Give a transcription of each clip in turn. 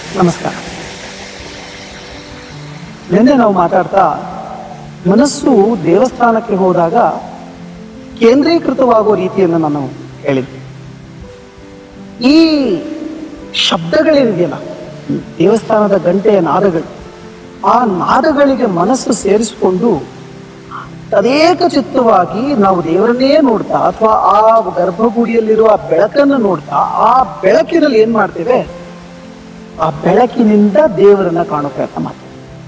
ನಮಸ್ಕಾರ ನಿನ್ನೆ ನಾವು ಮಾತಾಡ್ತಾ ಮನಸ್ಸು ದೇವಸ್ಥಾನಕ್ಕೆ ಹೋದಾಗ ಕೇಂದ್ರೀಕೃತವಾಗುವ ರೀತಿಯನ್ನು ನಾನು ಹೇಳಿದ್ದೆ ಈ ಶಬ್ದಗಳೇನಿದೆಯಲ್ಲ ದೇವಸ್ಥಾನದ ಗಂಟೆಯ ನಾದಗಳು ಆ ನಾದಗಳಿಗೆ ಮನಸ್ಸು ಸೇರಿಸಿಕೊಂಡು ತದೇಕ ಚಿತ್ತವಾಗಿ ನಾವು ದೇವರನ್ನೇ ನೋಡ್ತಾ ಅಥವಾ ಆ ಗರ್ಭಗುಡಿಯಲ್ಲಿರುವ ಬೆಳಕನ್ನು ನೋಡ್ತಾ ಆ ಬೆಳಕಿನಲ್ಲಿ ಏನ್ ಮಾಡ್ತೇವೆ ಆ ಬೆಳಕಿನಿಂದ ದೇವರನ್ನ ಕಾಣೋ ಪ್ರಯತ್ನ ಮಾಡ್ತೇವೆ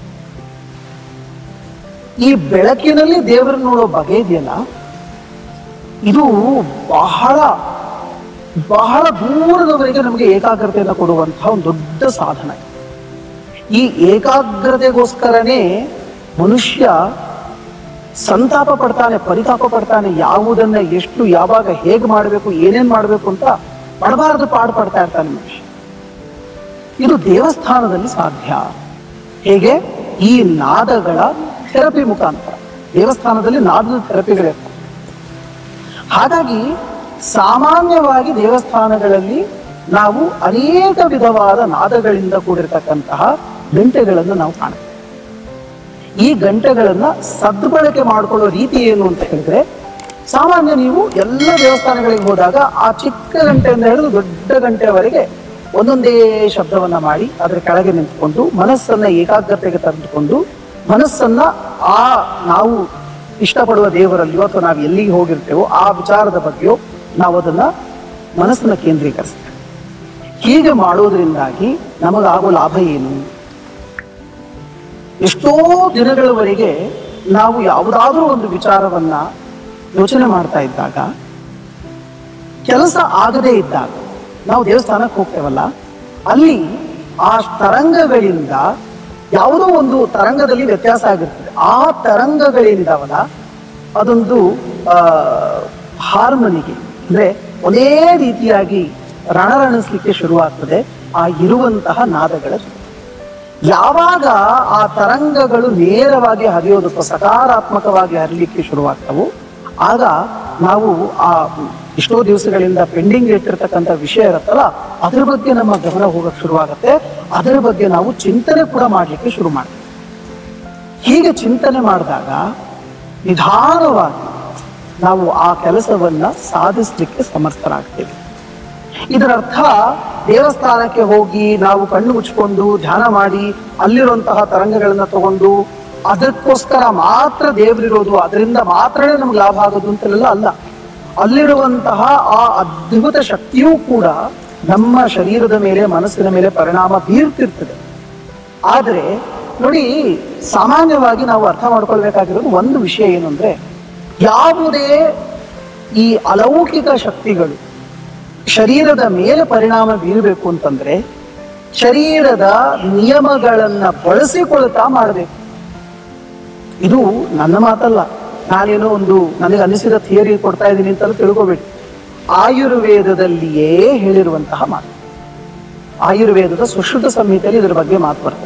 ಈ ಬೆಳಕಿನಲ್ಲಿ ದೇವರನ್ನ ನೋಡೋ ಬಗೆ ಇದೆಯಲ್ಲ ಇದು ಬಹಳ ಬಹಳ ದೂರದವರೆಗೆ ನಮಗೆ ಏಕಾಗ್ರತೆಯನ್ನು ಕೊಡುವಂತಹ ಒಂದು ದೊಡ್ಡ ಸಾಧನ ಈ ಏಕಾಗ್ರತೆಗೋಸ್ಕರನೇ ಮನುಷ್ಯ ಸಂತಾಪ ಪಡ್ತಾನೆ ಪರಿತಾಪ ಪಡ್ತಾನೆ ಯಾವುದನ್ನ ಎಷ್ಟು ಯಾವಾಗ ಹೇಗೆ ಮಾಡಬೇಕು ಏನೇನ್ ಮಾಡಬೇಕು ಅಂತ ಪಡಬಾರದು ಪಾಡು ಪಡ್ತಾ ಇರ್ತಾನೆ ಮನುಷ್ಯ ಇದು ದೇವಸ್ಥಾನದಲ್ಲಿ ಸಾಧ್ಯ ಹೇಗೆ ಈ ನಾದಗಳ ಥೆರಪಿ ಮುಖಾಂತರ ದೇವಸ್ಥಾನದಲ್ಲಿ ನಾದದ ಥೆರಪಿಗಳಿರ್ತವೆ ಹಾಗಾಗಿ ಸಾಮಾನ್ಯವಾಗಿ ದೇವಸ್ಥಾನಗಳಲ್ಲಿ ನಾವು ಅನೇಕ ವಿಧವಾದ ನಾದಗಳಿಂದ ಕೂಡಿರ್ತಕ್ಕಂತಹ ಗಂಟೆಗಳನ್ನು ನಾವು ಕಾಣ್ತೇವೆ ಈ ಗಂಟೆಗಳನ್ನ ಸದ್ಬಳಕೆ ಮಾಡಿಕೊಳ್ಳೋ ರೀತಿ ಏನು ಅಂತ ಹೇಳಿದ್ರೆ ಸಾಮಾನ್ಯ ನೀವು ಎಲ್ಲ ದೇವಸ್ಥಾನಗಳಿಗೆ ಹೋದಾಗ ಆ ಚಿಕ್ಕ ಗಂಟೆಯಿಂದ ಹಿಡಿದು ದೊಡ್ಡ ಗಂಟೆಯವರೆಗೆ ಒಂದೊಂದೇ ಶಬ್ದವನ್ನ ಮಾಡಿ ಅದರ ಕೆಳಗೆ ನಿಂತ್ಕೊಂಡು ಮನಸ್ಸನ್ನ ಏಕಾಗ್ರತೆಗೆ ತಂದುಕೊಂಡು ಮನಸ್ಸನ್ನ ಆ ನಾವು ಇಷ್ಟಪಡುವ ದೇವರಲ್ಲಿಯೋ ಅಥವಾ ನಾವು ಎಲ್ಲಿಗೆ ಹೋಗಿರ್ತೇವೋ ಆ ವಿಚಾರದ ಬಗ್ಗೆಯೋ ನಾವು ಅದನ್ನ ಮನಸ್ಸನ್ನ ಕೇಂದ್ರೀಕರಿಸ್ತೇವೆ ಹೀಗೆ ಮಾಡೋದ್ರಿಂದಾಗಿ ನಮಗಾಗೋ ಲಾಭ ಏನು ಎಷ್ಟೋ ದಿನಗಳವರೆಗೆ ನಾವು ಯಾವುದಾದ್ರೂ ಒಂದು ವಿಚಾರವನ್ನ ಯೋಚನೆ ಮಾಡ್ತಾ ಇದ್ದಾಗ ಕೆಲಸ ಆಗದೇ ಇದ್ದಾಗ ನಾವು ದೇವಸ್ಥಾನಕ್ಕೆ ಹೋಗ್ತೇವಲ್ಲ ಅಲ್ಲಿ ಆ ತರಂಗಗಳಿಂದ ಯಾವುದೋ ಒಂದು ತರಂಗದಲ್ಲಿ ವ್ಯತ್ಯಾಸ ಆಗಿರ್ತದೆ ಆ ತರಂಗಗಳೇನಿದಾವಲ್ಲ ಅದೊಂದು ಆ ಹಾರ್ಮನಿಗೆ ಅಂದ್ರೆ ಒಂದೇ ರೀತಿಯಾಗಿ ರಣರಣಿಸ್ಲಿಕ್ಕೆ ಶುರುವಾಗ್ತದೆ ಆ ಇರುವಂತಹ ನಾದಗಳ ಜೊತೆ ಯಾವಾಗ ಆ ತರಂಗಗಳು ನೇರವಾಗಿ ಹರಿಯೋದಕ್ಕೂ ಸಕಾರಾತ್ಮಕವಾಗಿ ಹರಿಲಿಕ್ಕೆ ಶುರುವಾಗ್ತವು ಆಗ ನಾವು ಆ ಎಷ್ಟೋ ದಿವಸಗಳಿಂದ ಪೆಂಡಿಂಗ್ ಇಟ್ಟಿರ್ತಕ್ಕಂಥ ವಿಷಯ ಇರುತ್ತಲ್ಲ ಅದ್ರ ಬಗ್ಗೆ ನಮ್ಮ ಗಮನ ಹೋಗಕ್ಕೆ ಶುರುವಾಗುತ್ತೆ ಅದರ ಬಗ್ಗೆ ನಾವು ಚಿಂತನೆ ಕೂಡ ಮಾಡಲಿಕ್ಕೆ ಶುರು ಮಾಡ್ತೀವಿ ಹೀಗೆ ಚಿಂತನೆ ಮಾಡಿದಾಗ ನಿಧಾನವಾಗಿ ನಾವು ಆ ಕೆಲಸವನ್ನ ಸಾಧಿಸಲಿಕ್ಕೆ ಸಮರ್ಥರಾಗ್ತೇವೆ ಇದರರ್ಥ ದೇವಸ್ಥಾನಕ್ಕೆ ಹೋಗಿ ನಾವು ಕಣ್ಣು ಮುಚ್ಕೊಂಡು ಧ್ಯಾನ ಮಾಡಿ ಅಲ್ಲಿರುವಂತಹ ತರಂಗಗಳನ್ನ ತಗೊಂಡು ಅದಕ್ಕೋಸ್ಕರ ಮಾತ್ರ ದೇವರಿರೋದು ಅದರಿಂದ ಮಾತ್ರನೇ ನಮ್ಗೆ ಲಾಭ ಆಗೋದು ಅಂತೆಲ್ಲ ಅಲ್ಲ ಅಲ್ಲಿರುವಂತಹ ಆ ಅದ್ಭುತ ಶಕ್ತಿಯೂ ಕೂಡ ನಮ್ಮ ಶರೀರದ ಮೇಲೆ ಮನಸ್ಸಿನ ಮೇಲೆ ಪರಿಣಾಮ ಬೀರ್ತಿರ್ತದೆ ಆದರೆ ನೋಡಿ ಸಾಮಾನ್ಯವಾಗಿ ನಾವು ಅರ್ಥ ಮಾಡ್ಕೊಳ್ಬೇಕಾಗಿರೋದು ಒಂದು ವಿಷಯ ಏನು ಅಂದ್ರೆ ಯಾವುದೇ ಈ ಅಲೌಕಿಕ ಶಕ್ತಿಗಳು ಶರೀರದ ಮೇಲೆ ಪರಿಣಾಮ ಬೀರಬೇಕು ಅಂತಂದ್ರೆ ಶರೀರದ ನಿಯಮಗಳನ್ನ ಬಳಸಿಕೊಳ್ತಾ ಮಾಡಬೇಕು ಇದು ನನ್ನ ಮಾತಲ್ಲ ನಾನೇನೋ ಒಂದು ನನಗೆ ಅನಿಸಿದ ಥಿಯರಿ ಕೊಡ್ತಾ ಇದ್ದೀನಿ ಅಂತಲೂ ತಿಳ್ಕೊಬೇಡಿ ಆಯುರ್ವೇದದಲ್ಲಿಯೇ ಹೇಳಿರುವಂತಹ ಮಾತು ಆಯುರ್ವೇದದ ಸುಶ್ರುತ ಸಂಹಿತೆಯಲ್ಲಿ ಇದರ ಬಗ್ಗೆ ಮಾತು ಬರ್ತದೆ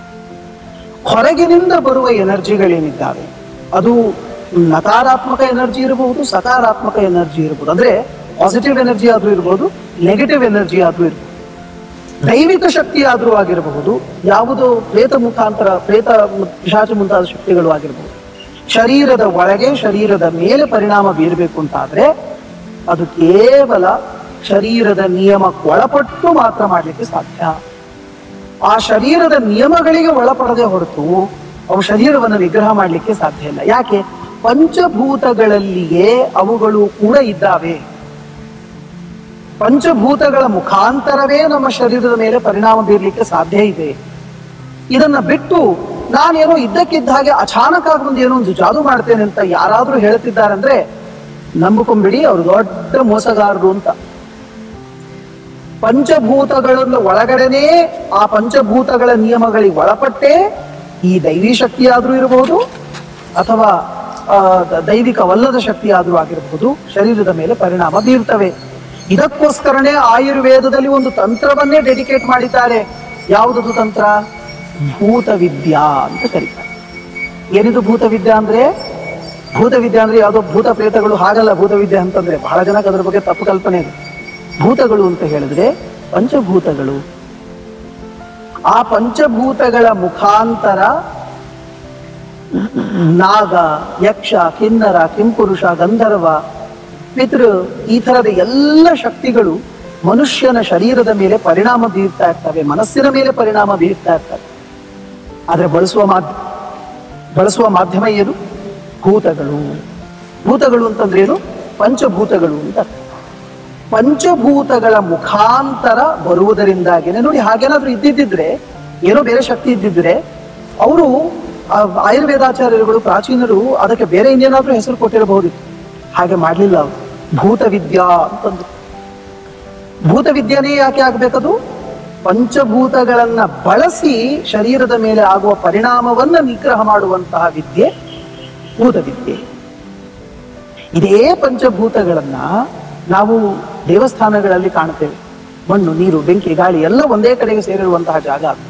ಹೊರಗಿನಿಂದ ಬರುವ ಎನರ್ಜಿಗಳೇನಿದ್ದಾವೆ ಅದು ನಕಾರಾತ್ಮಕ ಎನರ್ಜಿ ಇರಬಹುದು ಸಕಾರಾತ್ಮಕ ಎನರ್ಜಿ ಇರಬಹುದು ಅಂದ್ರೆ ಪಾಸಿಟಿವ್ ಎನರ್ಜಿ ಆದ್ರೂ ಇರಬಹುದು ನೆಗೆಟಿವ್ ಎನರ್ಜಿ ಆದ್ರೂ ಇರಬಹುದು ದೈವಿಕ ಶಕ್ತಿ ಆದ್ರೂ ಆಗಿರಬಹುದು ಯಾವುದೋ ಪ್ರೇತ ಮುಖಾಂತರ ಪ್ರೇತ ಮತ್ತು ಪಿಶಾಚ ಮುಂತಾದ ಶಕ್ತಿಗಳು ಆಗಿರಬಹುದು ಶರೀರದ ಒಳಗೆ ಶರೀರದ ಮೇಲೆ ಪರಿಣಾಮ ಬೀರಬೇಕು ಅಂತಾದ್ರೆ ಅದು ಕೇವಲ ಶರೀರದ ನಿಯಮಕ್ಕೆ ಒಳಪಟ್ಟು ಮಾತ್ರ ಮಾಡಲಿಕ್ಕೆ ಸಾಧ್ಯ ಆ ಶರೀರದ ನಿಯಮಗಳಿಗೆ ಒಳಪಡದೆ ಹೊರತು ಅವು ಶರೀರವನ್ನು ನಿಗ್ರಹ ಮಾಡಲಿಕ್ಕೆ ಸಾಧ್ಯ ಇಲ್ಲ ಯಾಕೆ ಪಂಚಭೂತಗಳಲ್ಲಿಯೇ ಅವುಗಳು ಕೂಡ ಇದ್ದಾವೆ ಪಂಚಭೂತಗಳ ಮುಖಾಂತರವೇ ನಮ್ಮ ಶರೀರದ ಮೇಲೆ ಪರಿಣಾಮ ಬೀರಲಿಕ್ಕೆ ಸಾಧ್ಯ ಇದೆ ಇದನ್ನ ಬಿಟ್ಟು ನಾನೇನೋ ಇದ್ದಕ್ಕಿದ್ದ ಹಾಗೆ ಅಚಾನಕ್ ಆಗಿ ಒಂದು ಏನೋ ಒಂದು ಜಾದು ಮಾಡ್ತೇನೆ ಅಂತ ಯಾರಾದ್ರೂ ಹೇಳ್ತಿದ್ದಾರಂದ್ರೆ ನಂಬಿಕೊಂಬಿಡಿ ಅವರು ದೊಡ್ಡ ಮೋಸಗಾರರು ಅಂತ ಪಂಚಭೂತಗಳನ್ನು ಒಳಗಡೆನೇ ಆ ಪಂಚಭೂತಗಳ ನಿಯಮಗಳಿಗೆ ಒಳಪಟ್ಟೆ ಈ ದೈವಿ ಶಕ್ತಿ ಆದ್ರೂ ಇರಬಹುದು ಅಥವಾ ಆ, ದ- ದೈವಿಕವಲ್ಲದ ಶಕ್ತಿ ಆದ್ರೂ ಆಗಿರಬಹುದು ಶರೀರದ ಮೇಲೆ ಪರಿಣಾಮ ಬೀರ್ತವೆ ಇದಕ್ಕೋಸ್ಕರನೇ ಆಯುರ್ವೇದದಲ್ಲಿ ಒಂದು ತಂತ್ರವನ್ನೇ ಡೆಡಿಕೇಟ್ ಮಾಡಿದ್ದಾರೆ ಯಾವುದದು ತಂತ್ರ ಭೂತವಿದ್ಯಾ ಅಂತ ಕರೀತಾರೆ ಏನಿದು ಭೂತವಿದ್ಯಾ ಅಂದ್ರೆ ಭೂತವಿದ್ಯೆ ಅಂದ್ರೆ ಯಾವುದೋ ಭೂತ ಪ್ರೇತಗಳು ಹಾಗಲ್ಲ ಭೂತವಿದ್ಯೆ ಅಂತಂದ್ರೆ ಬಹಳ ಜನಕ್ಕೆ ಅದ್ರ ಬಗ್ಗೆ ತಪ್ಪು ಕಲ್ಪನೆ ಇದೆ ಭೂತಗಳು ಅಂತ ಹೇಳಿದ್ರೆ ಪಂಚಭೂತಗಳು ಆ ಪಂಚಭೂತಗಳ ಮುಖಾಂತರ ನಾಗ ಯಕ್ಷ ಕಿನ್ನರ ಕಿಂಪುರುಷ ಗಂಧರ್ವ ಪಿತೃ ಈ ಥರದ ಎಲ್ಲ ಶಕ್ತಿಗಳು ಮನುಷ್ಯನ ಶರೀರದ ಮೇಲೆ ಪರಿಣಾಮ ಬೀರ್ತಾ ಇರ್ತವೆ ಮನಸ್ಸಿನ ಮೇಲೆ ಪರಿಣಾಮ ಬೀರ್ತಾ ಇರ್ತವೆ ಆದರೆ ಬಳಸುವ ಮಾಧ್ಯ ಬಳಸುವ ಮಾಧ್ಯಮ ಏನು ಭೂತಗಳು ಭೂತಗಳು ಅಂತಂದ್ರೆ ಏನು ಪಂಚಭೂತಗಳು ಅಂತ ಪಂಚಭೂತಗಳ ಮುಖಾಂತರ ಬರುವುದರಿಂದಾಗಿನೇ ನೋಡಿ ಹಾಗೇನಾದ್ರೂ ಇದ್ದಿದ್ದಿದ್ರೆ ಏನೋ ಬೇರೆ ಶಕ್ತಿ ಇದ್ದಿದ್ರೆ ಅವರು ಆಯುರ್ವೇದಾಚಾರ್ಯರುಗಳು ಪ್ರಾಚೀನರು ಅದಕ್ಕೆ ಬೇರೆ ಇನ್ನೇನಾದ್ರೂ ಹೆಸರು ಕೊಟ್ಟಿರಬಹುದಿತ್ತು ಹಾಗೆ ಮಾಡಲಿಲ್ಲ ಅವರು ಭೂತವಿದ್ಯಾ ಅಂತಂದು ಭೂತವಿದ್ಯಾನೇ ಯಾಕೆ ಆಗ್ಬೇಕದು ಪಂಚಭೂತಗಳನ್ನ ಬಳಸಿ ಶರೀರದ ಮೇಲೆ ಆಗುವ ಪರಿಣಾಮವನ್ನ ನಿಗ್ರಹ ಮಾಡುವಂತಹ ವಿದ್ಯೆ ಭೂತವಿದ್ಯೆ ಇದೇ ಪಂಚಭೂತಗಳನ್ನ ನಾವು ದೇವಸ್ಥಾನಗಳಲ್ಲಿ ಕಾಣುತ್ತೇವೆ ಮಣ್ಣು ನೀರು ಬೆಂಕಿ ಗಾಳಿ ಎಲ್ಲ ಒಂದೇ ಕಡೆಗೆ ಸೇರಿರುವಂತಹ ಜಾಗ ಅದು.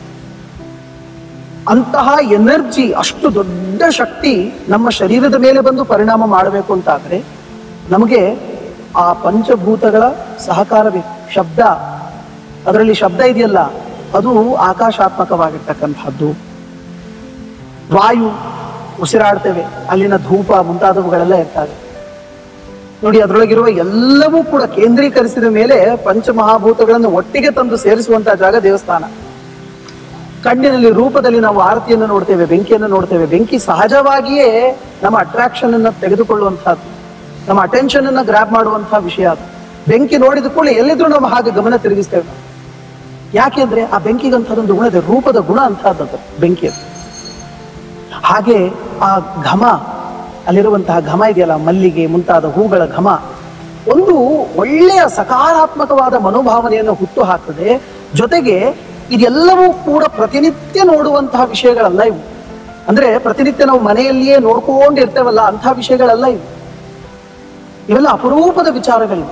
ಅಂತಹ ಎನರ್ಜಿ ಅಷ್ಟು ದೊಡ್ಡ ಶಕ್ತಿ ನಮ್ಮ ಶರೀರದ ಮೇಲೆ ಬಂದು ಪರಿಣಾಮ ಮಾಡಬೇಕು ಅಂತಾದ್ರೆ ನಮಗೆ ಆ ಪಂಚಭೂತಗಳ ಸಹಕಾರ ಬೇಕು ಶಬ್ದ ಅದರಲ್ಲಿ ಶಬ್ದ ಇದೆಯಲ್ಲ ಅದು ಆಕಾಶಾತ್ಮಕವಾಗಿರ್ತಕ್ಕಂಥದ್ದು ವಾಯು ಉಸಿರಾಡ್ತೇವೆ ಅಲ್ಲಿನ ಧೂಪ ಮುಂತಾದವುಗಳೆಲ್ಲ ಇರ್ತವೆ ನೋಡಿ ಅದರೊಳಗಿರುವ ಎಲ್ಲವೂ ಕೂಡ ಕೇಂದ್ರೀಕರಿಸಿದ ಮೇಲೆ ಪಂಚಮಹಾಭೂತಗಳನ್ನು ಒಟ್ಟಿಗೆ ತಂದು ಸೇರಿಸುವಂತಹ ಜಾಗ ದೇವಸ್ಥಾನ ಕಣ್ಣಿನಲ್ಲಿ ರೂಪದಲ್ಲಿ ನಾವು ಆರತಿಯನ್ನು ನೋಡ್ತೇವೆ ಬೆಂಕಿಯನ್ನು ನೋಡ್ತೇವೆ ಬೆಂಕಿ ಸಹಜವಾಗಿಯೇ ನಮ್ಮ ಅಟ್ರಾಕ್ಷನ್ ಅನ್ನ ತೆಗೆದುಕೊಳ್ಳುವಂತಹದ್ದು ನಮ್ಮ ಅಟೆನ್ಷನ್ ಅನ್ನ ಗ್ರಾಪ್ ಮಾಡುವಂತಹ ವಿಷಯ ಅದು ಬೆಂಕಿ ನೋಡಿದ ಕೂಡಲೇ ಎಲ್ಲಿದ್ರು ನಾವು ಹಾಗೆ ಗಮನ ತಿರುಗಿಸ್ತೇವೆ ನಾವು. ಯಾಕೆಂದ್ರೆ ಆ ಬೆಂಕಿಗಂತಹದೊಂದು ಗುಣ ಇದೆ ರೂಪದ ಗುಣ ಅಂತಹದ್ದು ಬೆಂಕಿ ಅದು ಹಾಗೆ ಆ ಘಮ ಅಲ್ಲಿರುವಂತಹ ಘಮ ಇದೆಯಲ್ಲ ಮಲ್ಲಿಗೆ ಮುಂತಾದ ಹೂಗಳ ಘಮ ಒಂದು ಒಳ್ಳೆಯ ಸಕಾರಾತ್ಮಕವಾದ ಮನೋಭಾವನೆಯನ್ನು ಹುಟ್ಟು ಹಾಕ್ತದೆ ಜೊತೆಗೆ ಇದೆಲ್ಲವೂ ಕೂಡ ಪ್ರತಿನಿತ್ಯ ನೋಡುವಂತಹ ವಿಷಯಗಳಲ್ಲ ಇವು ಅಂದ್ರೆ ಪ್ರತಿನಿತ್ಯ ನಾವು ಮನೆಯಲ್ಲಿಯೇ ನೋಡ್ಕೊಂಡಿರ್ತೇವಲ್ಲ ಅಂತಹ ವಿಷಯಗಳಲ್ಲ ಇವು ಇವೆಲ್ಲ ಅಪರೂಪದ ವಿಚಾರಗಳಿವೆ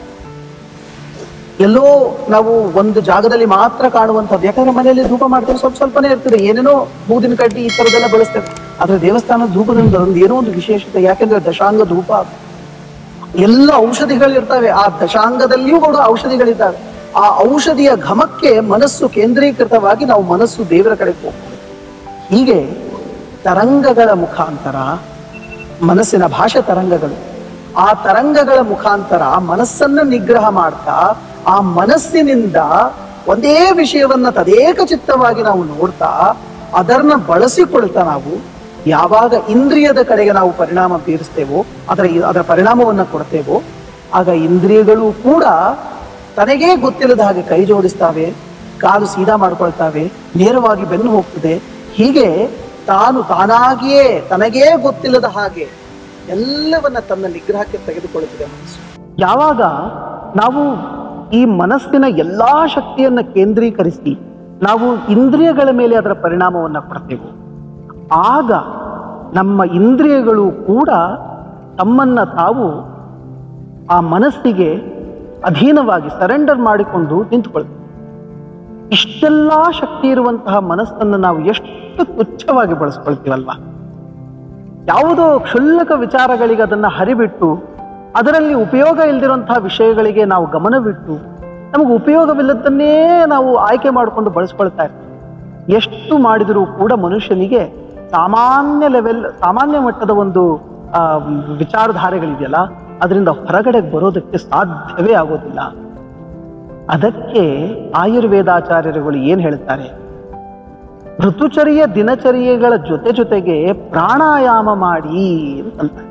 ಎಲ್ಲೋ ನಾವು ಒಂದು ಜಾಗದಲ್ಲಿ ಮಾತ್ರ ಕಾಣುವಂಥದ್ದು ಯಾಕಂದ್ರೆ ಮನೆಯಲ್ಲಿ ಧೂಪ ಮಾಡ್ತೇವೆ ಸ್ವಲ್ಪ ಸ್ವಲ್ಪನೇ ಇರ್ತದೆ ಏನೇನೋ ಬೂದಿನ ಕಡ್ಡಿ ಈ ಥರದ್ದೆಲ್ಲ ಬಳಸ್ತೇವೆ ಆದ್ರೆ ದೇವಸ್ಥಾನದ ಧೂಪದಿಂದ ಒಂದು ಏನೋ ಒಂದು ವಿಶೇಷತೆ ಯಾಕೆಂದ್ರೆ ದಶಾಂಗ ಧೂಪ ಅದು. ಎಲ್ಲ ಔಷಧಿಗಳಿರ್ತವೆ ಆ ದಶಾಂಗದಲ್ಲಿಯೂ ಕೂಡ ಔಷಧಿಗಳಿದ್ದಾವೆ ಆ ಔಷಧಿಯ ಘಮಕ್ಕೆ ಮನಸ್ಸು ಕೇಂದ್ರೀಕೃತವಾಗಿ ನಾವು ಮನಸ್ಸು ದೇವರ ಕಡೆಗೆ ಹೋಗ್ತೇವೆ ಹೀಗೆ ತರಂಗಗಳ ಮುಖಾಂತರ ಮನಸ್ಸಿನ ಭಾಷೆ ತರಂಗಗಳು ಆ ತರಂಗಗಳ ಮುಖಾಂತರ ಮನಸ್ಸನ್ನ ನಿಗ್ರಹ ಮಾಡ್ತಾ ಆ ಮನಸ್ಸಿನಿಂದ ಒಂದೇ ವಿಷಯವನ್ನ ತದೇಕ ಚಿತ್ತವಾಗಿ ನಾವು ನೋಡ್ತಾ ಅದನ್ನ ಬಳಸಿಕೊಳ್ತಾ ನಾವು ಯಾವಾಗ ಇಂದ್ರಿಯದ ಕಡೆಗೆ ನಾವು ಪರಿಣಾಮ ಬೀರಿಸ್ತೇವೋ ಅದರ ಅದರ ಪರಿಣಾಮವನ್ನ ಕೊಡ್ತೇವೋ ಆಗ ಇಂದ್ರಿಯಗಳು ಕೂಡ ತನಗೇ ಗೊತ್ತಿಲ್ಲದ ಹಾಗೆ ಕೈ ಜೋಡಿಸ್ತಾವೆ ಕಾಲು ಸೀದಾ ಮಾಡ್ಕೊಳ್ತಾವೆ ನೇರವಾಗಿ ಬೆನ್ನು ಹೋಗ್ತದೆ ಹೀಗೆ ತಾನು ತಾನಾಗಿಯೇ ತನಗೇ ಗೊತ್ತಿಲ್ಲದ ಹಾಗೆ ಎಲ್ಲವನ್ನ ತನ್ನ ನಿಗ್ರಹಕ್ಕೆ ತೆಗೆದುಕೊಳ್ಳುತ್ತದೆ ಮನಸ್ಸು ಯಾವಾಗ ನಾವು ಈ ಮನಸ್ಸಿನ ಎಲ್ಲಾ ಶಕ್ತಿಯನ್ನ ಕೇಂದ್ರೀಕರಿಸಿ ನಾವು ಇಂದ್ರಿಯಗಳ ಮೇಲೆ ಅದರ ಪರಿಣಾಮವನ್ನ ಕೊಡ್ತೇವೆ ಆಗ ನಮ್ಮ ಇಂದ್ರಿಯಗಳು ಕೂಡ ತಮ್ಮನ್ನ ತಾವು ಆ ಮನಸ್ಸಿಗೆ ಅಧೀನವಾಗಿ ಸರೆಂಡರ್ ಮಾಡಿಕೊಂಡು ನಿಂತುಕೊಳ್ತೇವೆ ಇಷ್ಟೆಲ್ಲಾ ಶಕ್ತಿ ಇರುವಂತಹ ಮನಸ್ಸನ್ನು ನಾವು ಎಷ್ಟು ತುಚ್ಛವಾಗಿ ಬಳಸ್ಕೊಳ್ತೀವಲ್ವಾ ಯಾವುದೋ ಕ್ಷುಲ್ಲಕ ವಿಚಾರಗಳಿಗೆ ಅದನ್ನ ಹರಿಬಿಟ್ಟು ಅದರಲ್ಲಿ ಉಪಯೋಗ ಇಲ್ದಿರುವಂತಹ ವಿಷಯಗಳಿಗೆ ನಾವು ಗಮನವಿಟ್ಟು ನಮಗೆ ಉಪಯೋಗವಿಲ್ಲದನ್ನೇ ನಾವು ಆಯ್ಕೆ ಮಾಡಿಕೊಂಡು ಬಳಸ್ಕೊಳ್ತಾ ಇರ್ತೀವಿ ಎಷ್ಟು ಮಾಡಿದರೂ ಕೂಡ ಮನುಷ್ಯನಿಗೆ ಸಾಮಾನ್ಯ ಲೆವೆಲ್ ಸಾಮಾನ್ಯ ಮಟ್ಟದ ಒಂದು ಆ, ವಿಚಾರಧಾರೆಗಳಿದೆಯಲ್ಲ ಅದರಿಂದ ಹೊರಗಡೆ ಬರೋದಕ್ಕೆ ಸಾಧ್ಯವೇ ಆಗೋದಿಲ್ಲ ಅದಕ್ಕೆ ಆಯುರ್ವೇದಾಚಾರ್ಯರುಗಳು ಏನ್ ಹೇಳ್ತಾರೆ ಋತುಚರ್ಯ ದಿನಚರ್ಯೆಗಳ ಜೊತೆ ಜೊತೆಗೆ ಪ್ರಾಣಾಯಾಮ ಮಾಡಿ ಅಂತಂತಾರೆ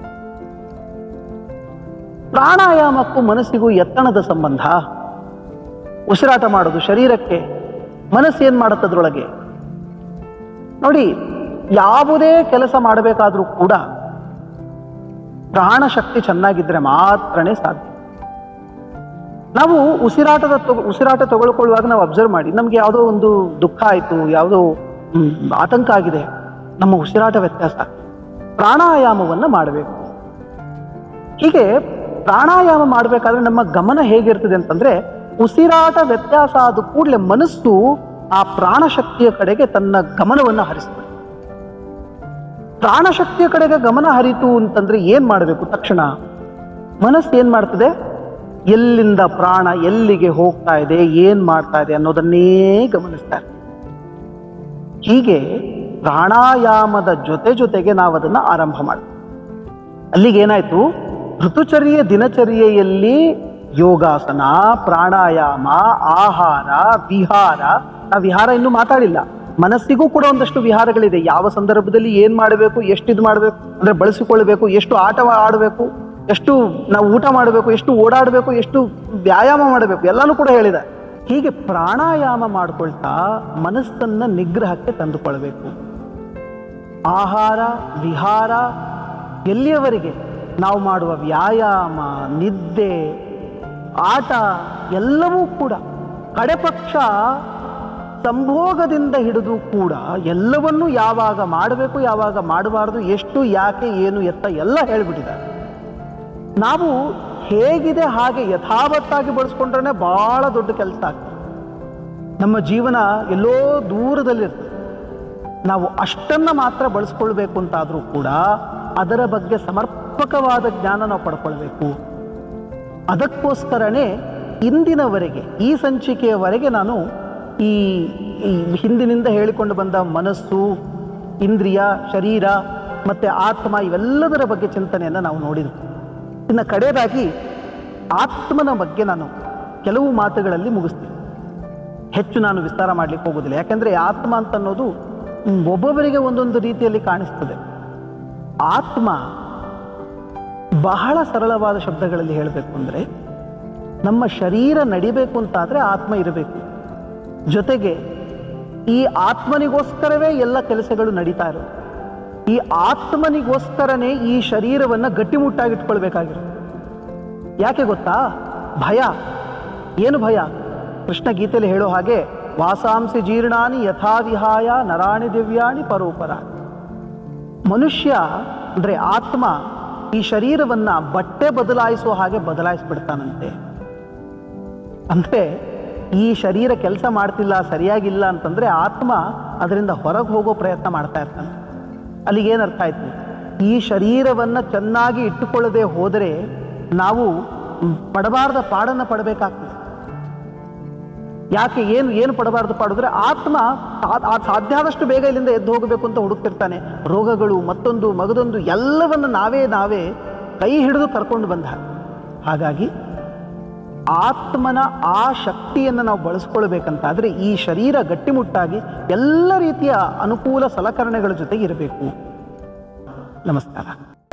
ಪ್ರಾಣಾಯಾಮಕ್ಕೂ ಮನಸ್ಸಿಗೂ ಎತ್ತಣದ ಸಂಬಂಧ ಉಸಿರಾಟ ಮಾಡೋದು ಶರೀರಕ್ಕೆ ಮನಸ್ಸು ಏನ್ ಮಾಡುತ್ತೆ ಅದ್ರೊಳಗೆ ನೋಡಿ ಯಾವುದೇ ಕೆಲಸ ಮಾಡಬೇಕಾದ್ರೂ ಕೂಡ ಪ್ರಾಣಶಕ್ತಿ ಚೆನ್ನಾಗಿದ್ರೆ ಮಾತ್ರನೇ ಸಾಧ್ಯ ನಾವು ಉಸಿರಾಟದ ತಗೊ- ಉಸಿರಾಟ ತಗೊಳ್ಕೊಳ್ಳುವಾಗ ನಾವು ಅಬ್ಸರ್ವ್ ಮಾಡಿ ನಮ್ಗೆ ಯಾವುದೋ ಒಂದು ದುಃಖ ಆಯಿತು ಯಾವುದೋ ಹ್ಮ್, ಆತಂಕ ಆಗಿದೆ ನಮ್ಮ ಉಸಿರಾಟ ವ್ಯತ್ಯಾಸ ಪ್ರಾಣಾಯಾಮವನ್ನ ಮಾಡಬೇಕು ಹೀಗೆ ಪ್ರಾಣಾಯಾಮ ಮಾಡಬೇಕಾದ್ರೆ ನಮ್ಮ ಗಮನ ಹೇಗಿರ್ತದೆ ಅಂತಂದ್ರೆ ಉಸಿರಾಟ ವ್ಯತ್ಯಾಸ ಆದ ಕೂಡಲೇ ಮನಸ್ಸು ಆ ಪ್ರಾಣಶಕ್ತಿಯ ಕಡೆಗೆ ತನ್ನ ಗಮನವನ್ನು ಹರಿಸ್ತದೆ ಪ್ರಾಣಶಕ್ತಿಯ ಕಡೆಗೆ ಗಮನ ಹರಿತು ಅಂತಂದ್ರೆ ಏನ್ ಮಾಡಬೇಕು ತಕ್ಷಣ ಮನಸ್ಸು ಏನ್ ಮಾಡ್ತದೆ ಎಲ್ಲಿಂದ ಪ್ರಾಣ ಎಲ್ಲಿಗೆ ಹೋಗ್ತಾ ಇದೆ ಏನ್ ಮಾಡ್ತಾ ಇದೆ ಅನ್ನೋದನ್ನೇ ಗಮನಿಸ್ತಾ ಇದೆ ಹೀಗೆ ಪ್ರಾಣಾಯಾಮದ ಜೊತೆ ಜೊತೆಗೆ ನಾವು ಅದನ್ನು ಆರಂಭ ಮಾಡ್ತೀವಿ ಅಲ್ಲಿಗೆ ಏನಾಯ್ತು ಋತುಚರ್ಯ ದಿನಚರ್ಯೆಯಲ್ಲಿ ಯೋಗಾಸನ ಪ್ರಾಣಾಯಾಮ ಆಹಾರ ವಿಹಾರ ನಾವು ವಿಹಾರ ಇನ್ನೂ ಮಾತಾಡಿಲ್ಲ ಮನಸ್ಸಿಗೂ ಕೂಡ ಒಂದಷ್ಟು ವಿಹಾರಗಳಿದೆ ಯಾವ ಸಂದರ್ಭದಲ್ಲಿ ಏನ್ ಮಾಡಬೇಕು ಎಷ್ಟು ಇದು ಮಾಡಬೇಕು ಅಂದ್ರೆ ಬಳಸಿಕೊಳ್ಬೇಕು ಎಷ್ಟು ಆಟ ಆಡಬೇಕು ಎಷ್ಟು ನಾವು ಊಟ ಮಾಡಬೇಕು ಎಷ್ಟು ಓಡಾಡಬೇಕು ಎಷ್ಟು ವ್ಯಾಯಾಮ ಮಾಡಬೇಕು ಎಲ್ಲಾನು ಕೂಡ ಹೇಳಿದೆ ಹೀಗೆ ಪ್ರಾಣಾಯಾಮ ಮಾಡ್ಕೊಳ್ತಾ ಮನಸ್ಸನ್ನ ನಿಗ್ರಹಕ್ಕೆ ತಂದುಕೊಳ್ಬೇಕು ಆಹಾರ ವಿಹಾರ ಎಲ್ಲಿಯವರೆಗೆ ನಾವು ಮಾಡುವ ವ್ಯಾಯಾಮ ನಿದ್ದೆ ಆಟ ಎಲ್ಲವೂ ಕೂಡ ಕಡೆಪಕ್ಷ ಸಂಭೋಗದಿಂದ ಹಿಡಿದು ಕೂಡ ಎಲ್ಲವನ್ನೂ ಯಾವಾಗ ಮಾಡಬೇಕು ಯಾವಾಗ ಮಾಡಬಾರ್ದು ಎಷ್ಟು ಯಾಕೆ ಏನು ಎತ್ತ ಎಲ್ಲ ಹೇಳಿಬಿಟ್ಟಿದ್ದಾರೆ ನಾವು ಹೇಗಿದೆ ಹಾಗೆ ಯಥಾವತ್ತಾಗಿ ಬಳಸ್ಕೊಂಡ್ರೆ ಬಹಳ ದೊಡ್ಡ ಕೆಲಸ ಆಗ್ತದೆ ನಮ್ಮ ಜೀವನ ಎಲ್ಲೋ ದೂರದಲ್ಲಿರ್ತದೆ ನಾವು ಅಷ್ಟನ್ನ ಮಾತ್ರ ಬಳಸ್ಕೊಳ್ಬೇಕು ಅಂತಾದರೂ ಕೂಡ ಅದರ ಬಗ್ಗೆ ಸಮರ್ಪಕವಾದ ಜ್ಞಾನ ನಾವು ಪಡ್ಕೊಳ್ಬೇಕು ಅದಕ್ಕೋಸ್ಕರನೇ ಇಂದಿನವರೆಗೆ ಈ ಸಂಚಿಕೆಯವರೆಗೆ ನಾನು ಈ ಈ ಹಿಂದಿನಿಂದ ಹೇಳಿಕೊಂಡು ಬಂದ ಮನಸ್ಸು ಇಂದ್ರಿಯ ಶರೀರ ಮತ್ತು ಆತ್ಮ ಇವೆಲ್ಲದರ ಬಗ್ಗೆ ಚಿಂತನೆಯನ್ನು ನಾವು ನೋಡಿದ್ವಿ ಇನ್ನು ಕಡೆಯದಾಗಿ ಆತ್ಮನ ಬಗ್ಗೆ ನಾನು ಕೆಲವು ಮಾತುಗಳಲ್ಲಿ ಮುಗಿಸ್ತೀನಿ ಹೆಚ್ಚು ನಾನು ವಿಸ್ತಾರ ಮಾಡಲಿಕ್ಕೆ ಹೋಗೋದಿಲ್ಲ ಯಾಕೆಂದರೆ ಆತ್ಮ ಅಂತ ಅನ್ನೋದು ಹ್ಮ್, ಒಬ್ಬೊಬ್ಬರಿಗೆ ಒಂದೊಂದು ರೀತಿಯಲ್ಲಿ ಕಾಣಿಸ್ತದೆ ಆತ್ಮ ಬಹಳ ಸರಳವಾದ ಶಬ್ದಗಳಲ್ಲಿ ಹೇಳಬೇಕು ಅಂದರೆ ನಮ್ಮ ಶರೀರ ನಡಿಬೇಕು ಅಂತಾದರೆ ಆತ್ಮ ಇರಬೇಕು ಜೊತೆಗೆ ಈ ಆತ್ಮನಿಗೋಸ್ಕರವೇ ಎಲ್ಲ ಕೆಲಸಗಳು ನಡೀತಾ ಇರೋದು ಈ ಆತ್ಮನಿಗೋಸ್ಕರನೇ ಈ ಶರೀರವನ್ನು ಗಟ್ಟಿಮುಟ್ಟಾಗಿಟ್ಕೊಳ್ಬೇಕಾಗಿರೋದು ಯಾಕೆ ಗೊತ್ತಾ ಭಯ ಏನು ಭಯ ಕೃಷ್ಣ ಗೀತೆಯಲ್ಲಿ ಹೇಳೋ ಹಾಗೆ ವಾಸಾಂಸಿ ಜೀರ್ಣಾನಿ ಯಥಾವಿಹಾಯ ನರಾಣಿ ದಿವ್ಯಾಣಿ ಪರೋಪರ ಮನುಷ್ಯ ಅಂದರೆ ಆತ್ಮ ಈ ಶರೀರವನ್ನ ಬಟ್ಟೆ ಬದಲಾಯಿಸುವ ಹಾಗೆ ಬದಲಾಯಿಸ್ಬಿಡ್ತಾನಂತೆ ಅಂದ್ರೆ ಈ ಶರೀರ ಕೆಲಸ ಮಾಡ್ತಿಲ್ಲ ಸರಿಯಾಗಿಲ್ಲ ಅಂತಂದ್ರೆ ಆತ್ಮ ಅದರಿಂದ ಹೊರಗೆ ಹೋಗೋ ಪ್ರಯತ್ನ ಮಾಡ್ತಾ ಇರ್ತಾನೆ ಅಲ್ಲಿಗೆ ಏನರ್ಥ ಆಯ್ತು ಈ ಶರೀರವನ್ನ ಚೆನ್ನಾಗಿ ಇಟ್ಟುಕೊಳ್ಳದೆ ಹೋದರೆ ನಾವು ಮ್, ಪಡಬಾರ್ದ ಪಾಡನ್ನು ಪಡಬೇಕಾಗ್ತದೆ ಯಾಕೆ ಏನು ಏನು ಪಡಬಾರ್ದು ಪಾಡಿದ್ರೆ ಆತ್ಮ ಆ- ಆ ಸಾಧ್ಯ ಆದಷ್ಟು ಬೇಗ ಇಲ್ಲಿಂದ ಎದ್ದು ಹೋಗಬೇಕು ಅಂತ ಹುಡುಕ್ತಿರ್ತಾನೆ ರೋಗಗಳು ಮತ್ತೊಂದು ಮಗದೊಂದು ಎಲ್ಲವನ್ನು ನಾವೇ ನಾವೇ ಕೈ ಹಿಡಿದು ಕರ್ಕೊಂಡು ಬಂದ ಹಾಗೆ. ಹಾಗಾಗಿ ಆತ್ಮನ ಆ ಶಕ್ತಿಯನ್ನು ನಾವು ಬಳಸ್ಕೊಳ್ಬೇಕಂತಾದ್ರೆ ಈ ಶರೀರ ಗಟ್ಟಿಮುಟ್ಟಾಗಿ ಎಲ್ಲ ರೀತಿಯ ಅನುಕೂಲ ಸಲಕರಣೆಗಳ ಜೊತೆಗೆ ಇರಬೇಕು ನಮಸ್ಕಾರ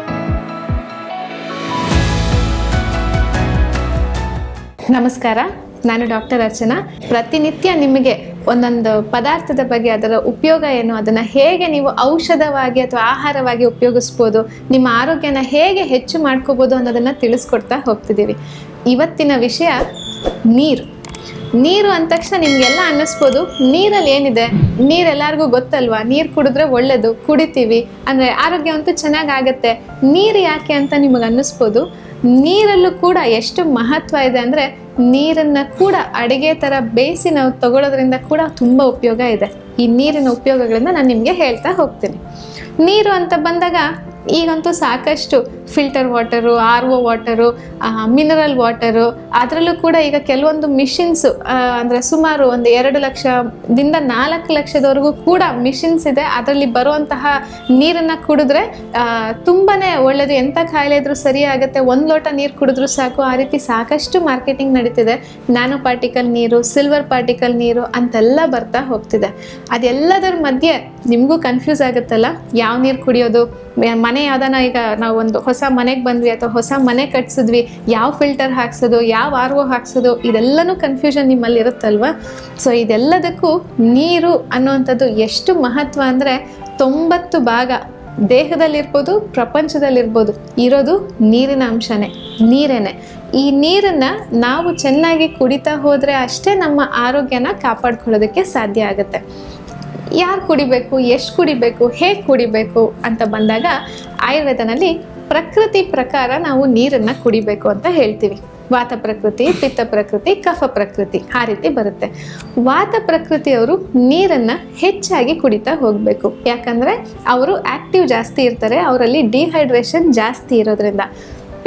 ನಮಸ್ಕಾರ ನಾನು ಡಾಕ್ಟರ್ ಅರ್ಚನಾ ಪ್ರತಿನಿತ್ಯ ನಿಮಗೆ ಒಂದೊಂದು ಪದಾರ್ಥದ ಬಗ್ಗೆ ಅದರ ಉಪಯೋಗ ಏನು ಅದನ್ನು ಹೇಗೆ ನೀವು ಔಷಧವಾಗಿ ಅಥವಾ ಆಹಾರವಾಗಿ ಉಪಯೋಗಿಸ್ಬೋದು ನಿಮ್ಮ ಆರೋಗ್ಯನ ಹೇಗೆ ಹೆಚ್ಚು ಮಾಡ್ಕೋಬೋದು ಅನ್ನೋದನ್ನು ತಿಳಿಸ್ಕೊಡ್ತಾ ಹೋಗ್ತಿದ್ದೀವಿ ಇವತ್ತಿನ ವಿಷಯ ನೀರು ನೀರು ಅಂದ ತಕ್ಷಣ ನಿಮಗೆಲ್ಲ ಅನ್ನಿಸ್ಬೋದು ನೀರಲ್ಲಿ ಏನಿದೆ ನೀರು ಎಲ್ಲರಿಗೂ ಗೊತ್ತಲ್ವಾ ನೀರು ಕುಡಿದ್ರೆ ಒಳ್ಳೇದು ಕುಡಿತೀವಿ ಅಂದರೆ ಆರೋಗ್ಯ ಅಂತೂ ಚೆನ್ನಾಗಾಗತ್ತೆ ನೀರು ಯಾಕೆ ಅಂತ ನಿಮಗೆ ಅನ್ನಿಸ್ಬೋದು ನೀರಲ್ಲೂ ಕೂಡ ಎಷ್ಟು ಮಹತ್ವ ಇದೆ ಅಂದರೆ ನೀರನ್ನು ಕೂಡ ಅಡಿಗೆ ಥರ ಬೇಯಿಸಿ ನಾವು ತಗೊಳ್ಳೋದ್ರಿಂದ ಕೂಡ ತುಂಬ ಉಪಯೋಗ ಇದೆ ಈ ನೀರಿನ ಉಪಯೋಗಗಳನ್ನ ನಾನು ನಿಮಗೆ ಹೇಳ್ತಾ ಹೋಗ್ತೀನಿ ನೀರು ಅಂತ ಬಂದಾಗ ಈಗಂತೂ ಸಾಕಷ್ಟು filter water R O water mineral water ಅದರಲ್ಲೂ ಕೂಡ ಈಗ ಕೆಲವೊಂದು ಮಿಷಿನ್ಸು ಅಂದರೆ ಸುಮಾರು ಒಂದು ಎರಡು ಲಕ್ಷದಿಂದ ನಾಲ್ಕು ಲಕ್ಷದವರೆಗೂ ಕೂಡ ಮಿಷಿನ್ಸ್ ಇದೆ ಅದರಲ್ಲಿ ಬರುವಂತಹ ನೀರನ್ನು ಕುಡಿದ್ರೆ ತುಂಬಾ ಒಳ್ಳೆಯದು ಎಂಥ ಕಾಯಿಲೆ ಇದ್ರೂ ಸರಿ ಆಗುತ್ತೆ ಒಂದು ಲೋಟ ನೀರು ಕುಡಿದ್ರೂ ಸಾಕು ಆ ರೀತಿ ಸಾಕಷ್ಟು ಮಾರ್ಕೆಟಿಂಗ್ ನಡೀತಿದೆ ನ್ಯಾನೋ ಪಾರ್ಟಿಕಲ್ ನೀರು ಸಿಲ್ವರ್ ಪಾರ್ಟಿಕಲ್ ನೀರು ಅಂತೆಲ್ಲ ಬರ್ತಾ ಹೋಗ್ತಿದೆ ಅದೆಲ್ಲದರ ಮಧ್ಯೆ ನಿಮಗೂ ಕನ್ಫ್ಯೂಸ್ ಆಗುತ್ತಲ್ಲ ಯಾವ ನೀರು ಕುಡಿಯೋದು ಮೆ- ಮನೆ ಯಾವ್ದಾನ ಈಗ ನಾವು ಒಂದು ಹೊಸ ಮನೆಗೆ ಬಂದ್ವಿ ಅಥವಾ ಹೊಸ ಮನೆ ಕಟ್ಸಿದ್ವಿ ಯಾವ ಫಿಲ್ಟರ್ ಹಾಕ್ಸೋದು ಯಾವ ಆರ್ ಒ ಹಾಕ್ಸೋದು ಇದೆಲ್ಲನೂ ಕನ್ಫ್ಯೂಷನ್ ನಿಮ್ಮಲ್ಲಿ ಇರುತ್ತಲ್ವಾ ಸೊ ಇದೆಲ್ಲದಕ್ಕೂ ನೀರು ಅನ್ನುವಂಥದ್ದು ಎಷ್ಟು ಮಹತ್ವ ಅಂದರೆ ತೊಂಬತ್ತು ಭಾಗ ದೇಹದಲ್ಲಿರ್ಬೋದು ಪ್ರಪಂಚದಲ್ಲಿರ್ಬೋದು ಇರೋದು ನೀರಿನ ಅಂಶನೇ ನೀರೇನೆ ಈ ನೀರನ್ನು ನಾವು ಚೆನ್ನಾಗಿ ಕುಡಿತಾ ಹೋದರೆ ಅಷ್ಟೇ ನಮ್ಮ ಆರೋಗ್ಯನ ಕಾಪಾಡ್ಕೊಳ್ಳೋದಕ್ಕೆ ಸಾಧ್ಯ ಆಗುತ್ತೆ ಯಾರು ಕುಡಿಬೇಕು ಎಷ್ಟು ಕುಡಿಬೇಕು ಹೇಗೆ ಕುಡಿಬೇಕು ಅಂತ ಬಂದಾಗ ಆಯುರ್ವೇದನಲ್ಲಿ ಪ್ರಕೃತಿ ಪ್ರಕಾರ ನಾವು ನೀರನ್ನು ಕುಡಿಬೇಕು ಅಂತ ಹೇಳ್ತೀವಿ ವಾತ ಪ್ರಕೃತಿ ಪಿತ್ತ ಪ್ರಕೃತಿ ಕಫ ಪ್ರಕೃತಿ ಆ ರೀತಿ ಬರುತ್ತೆ ವಾತ ಪ್ರಕೃತಿಯವರು ನೀರನ್ನು ಹೆಚ್ಚಾಗಿ ಕುಡಿತಾ ಹೋಗಬೇಕು ಯಾಕಂದರೆ ಅವರು ಆಕ್ಟಿವ್ ಜಾಸ್ತಿ ಇರ್ತಾರೆ ಅವರಲ್ಲಿ ಡಿಹೈಡ್ರೇಷನ್ ಜಾಸ್ತಿ ಇರೋದ್ರಿಂದ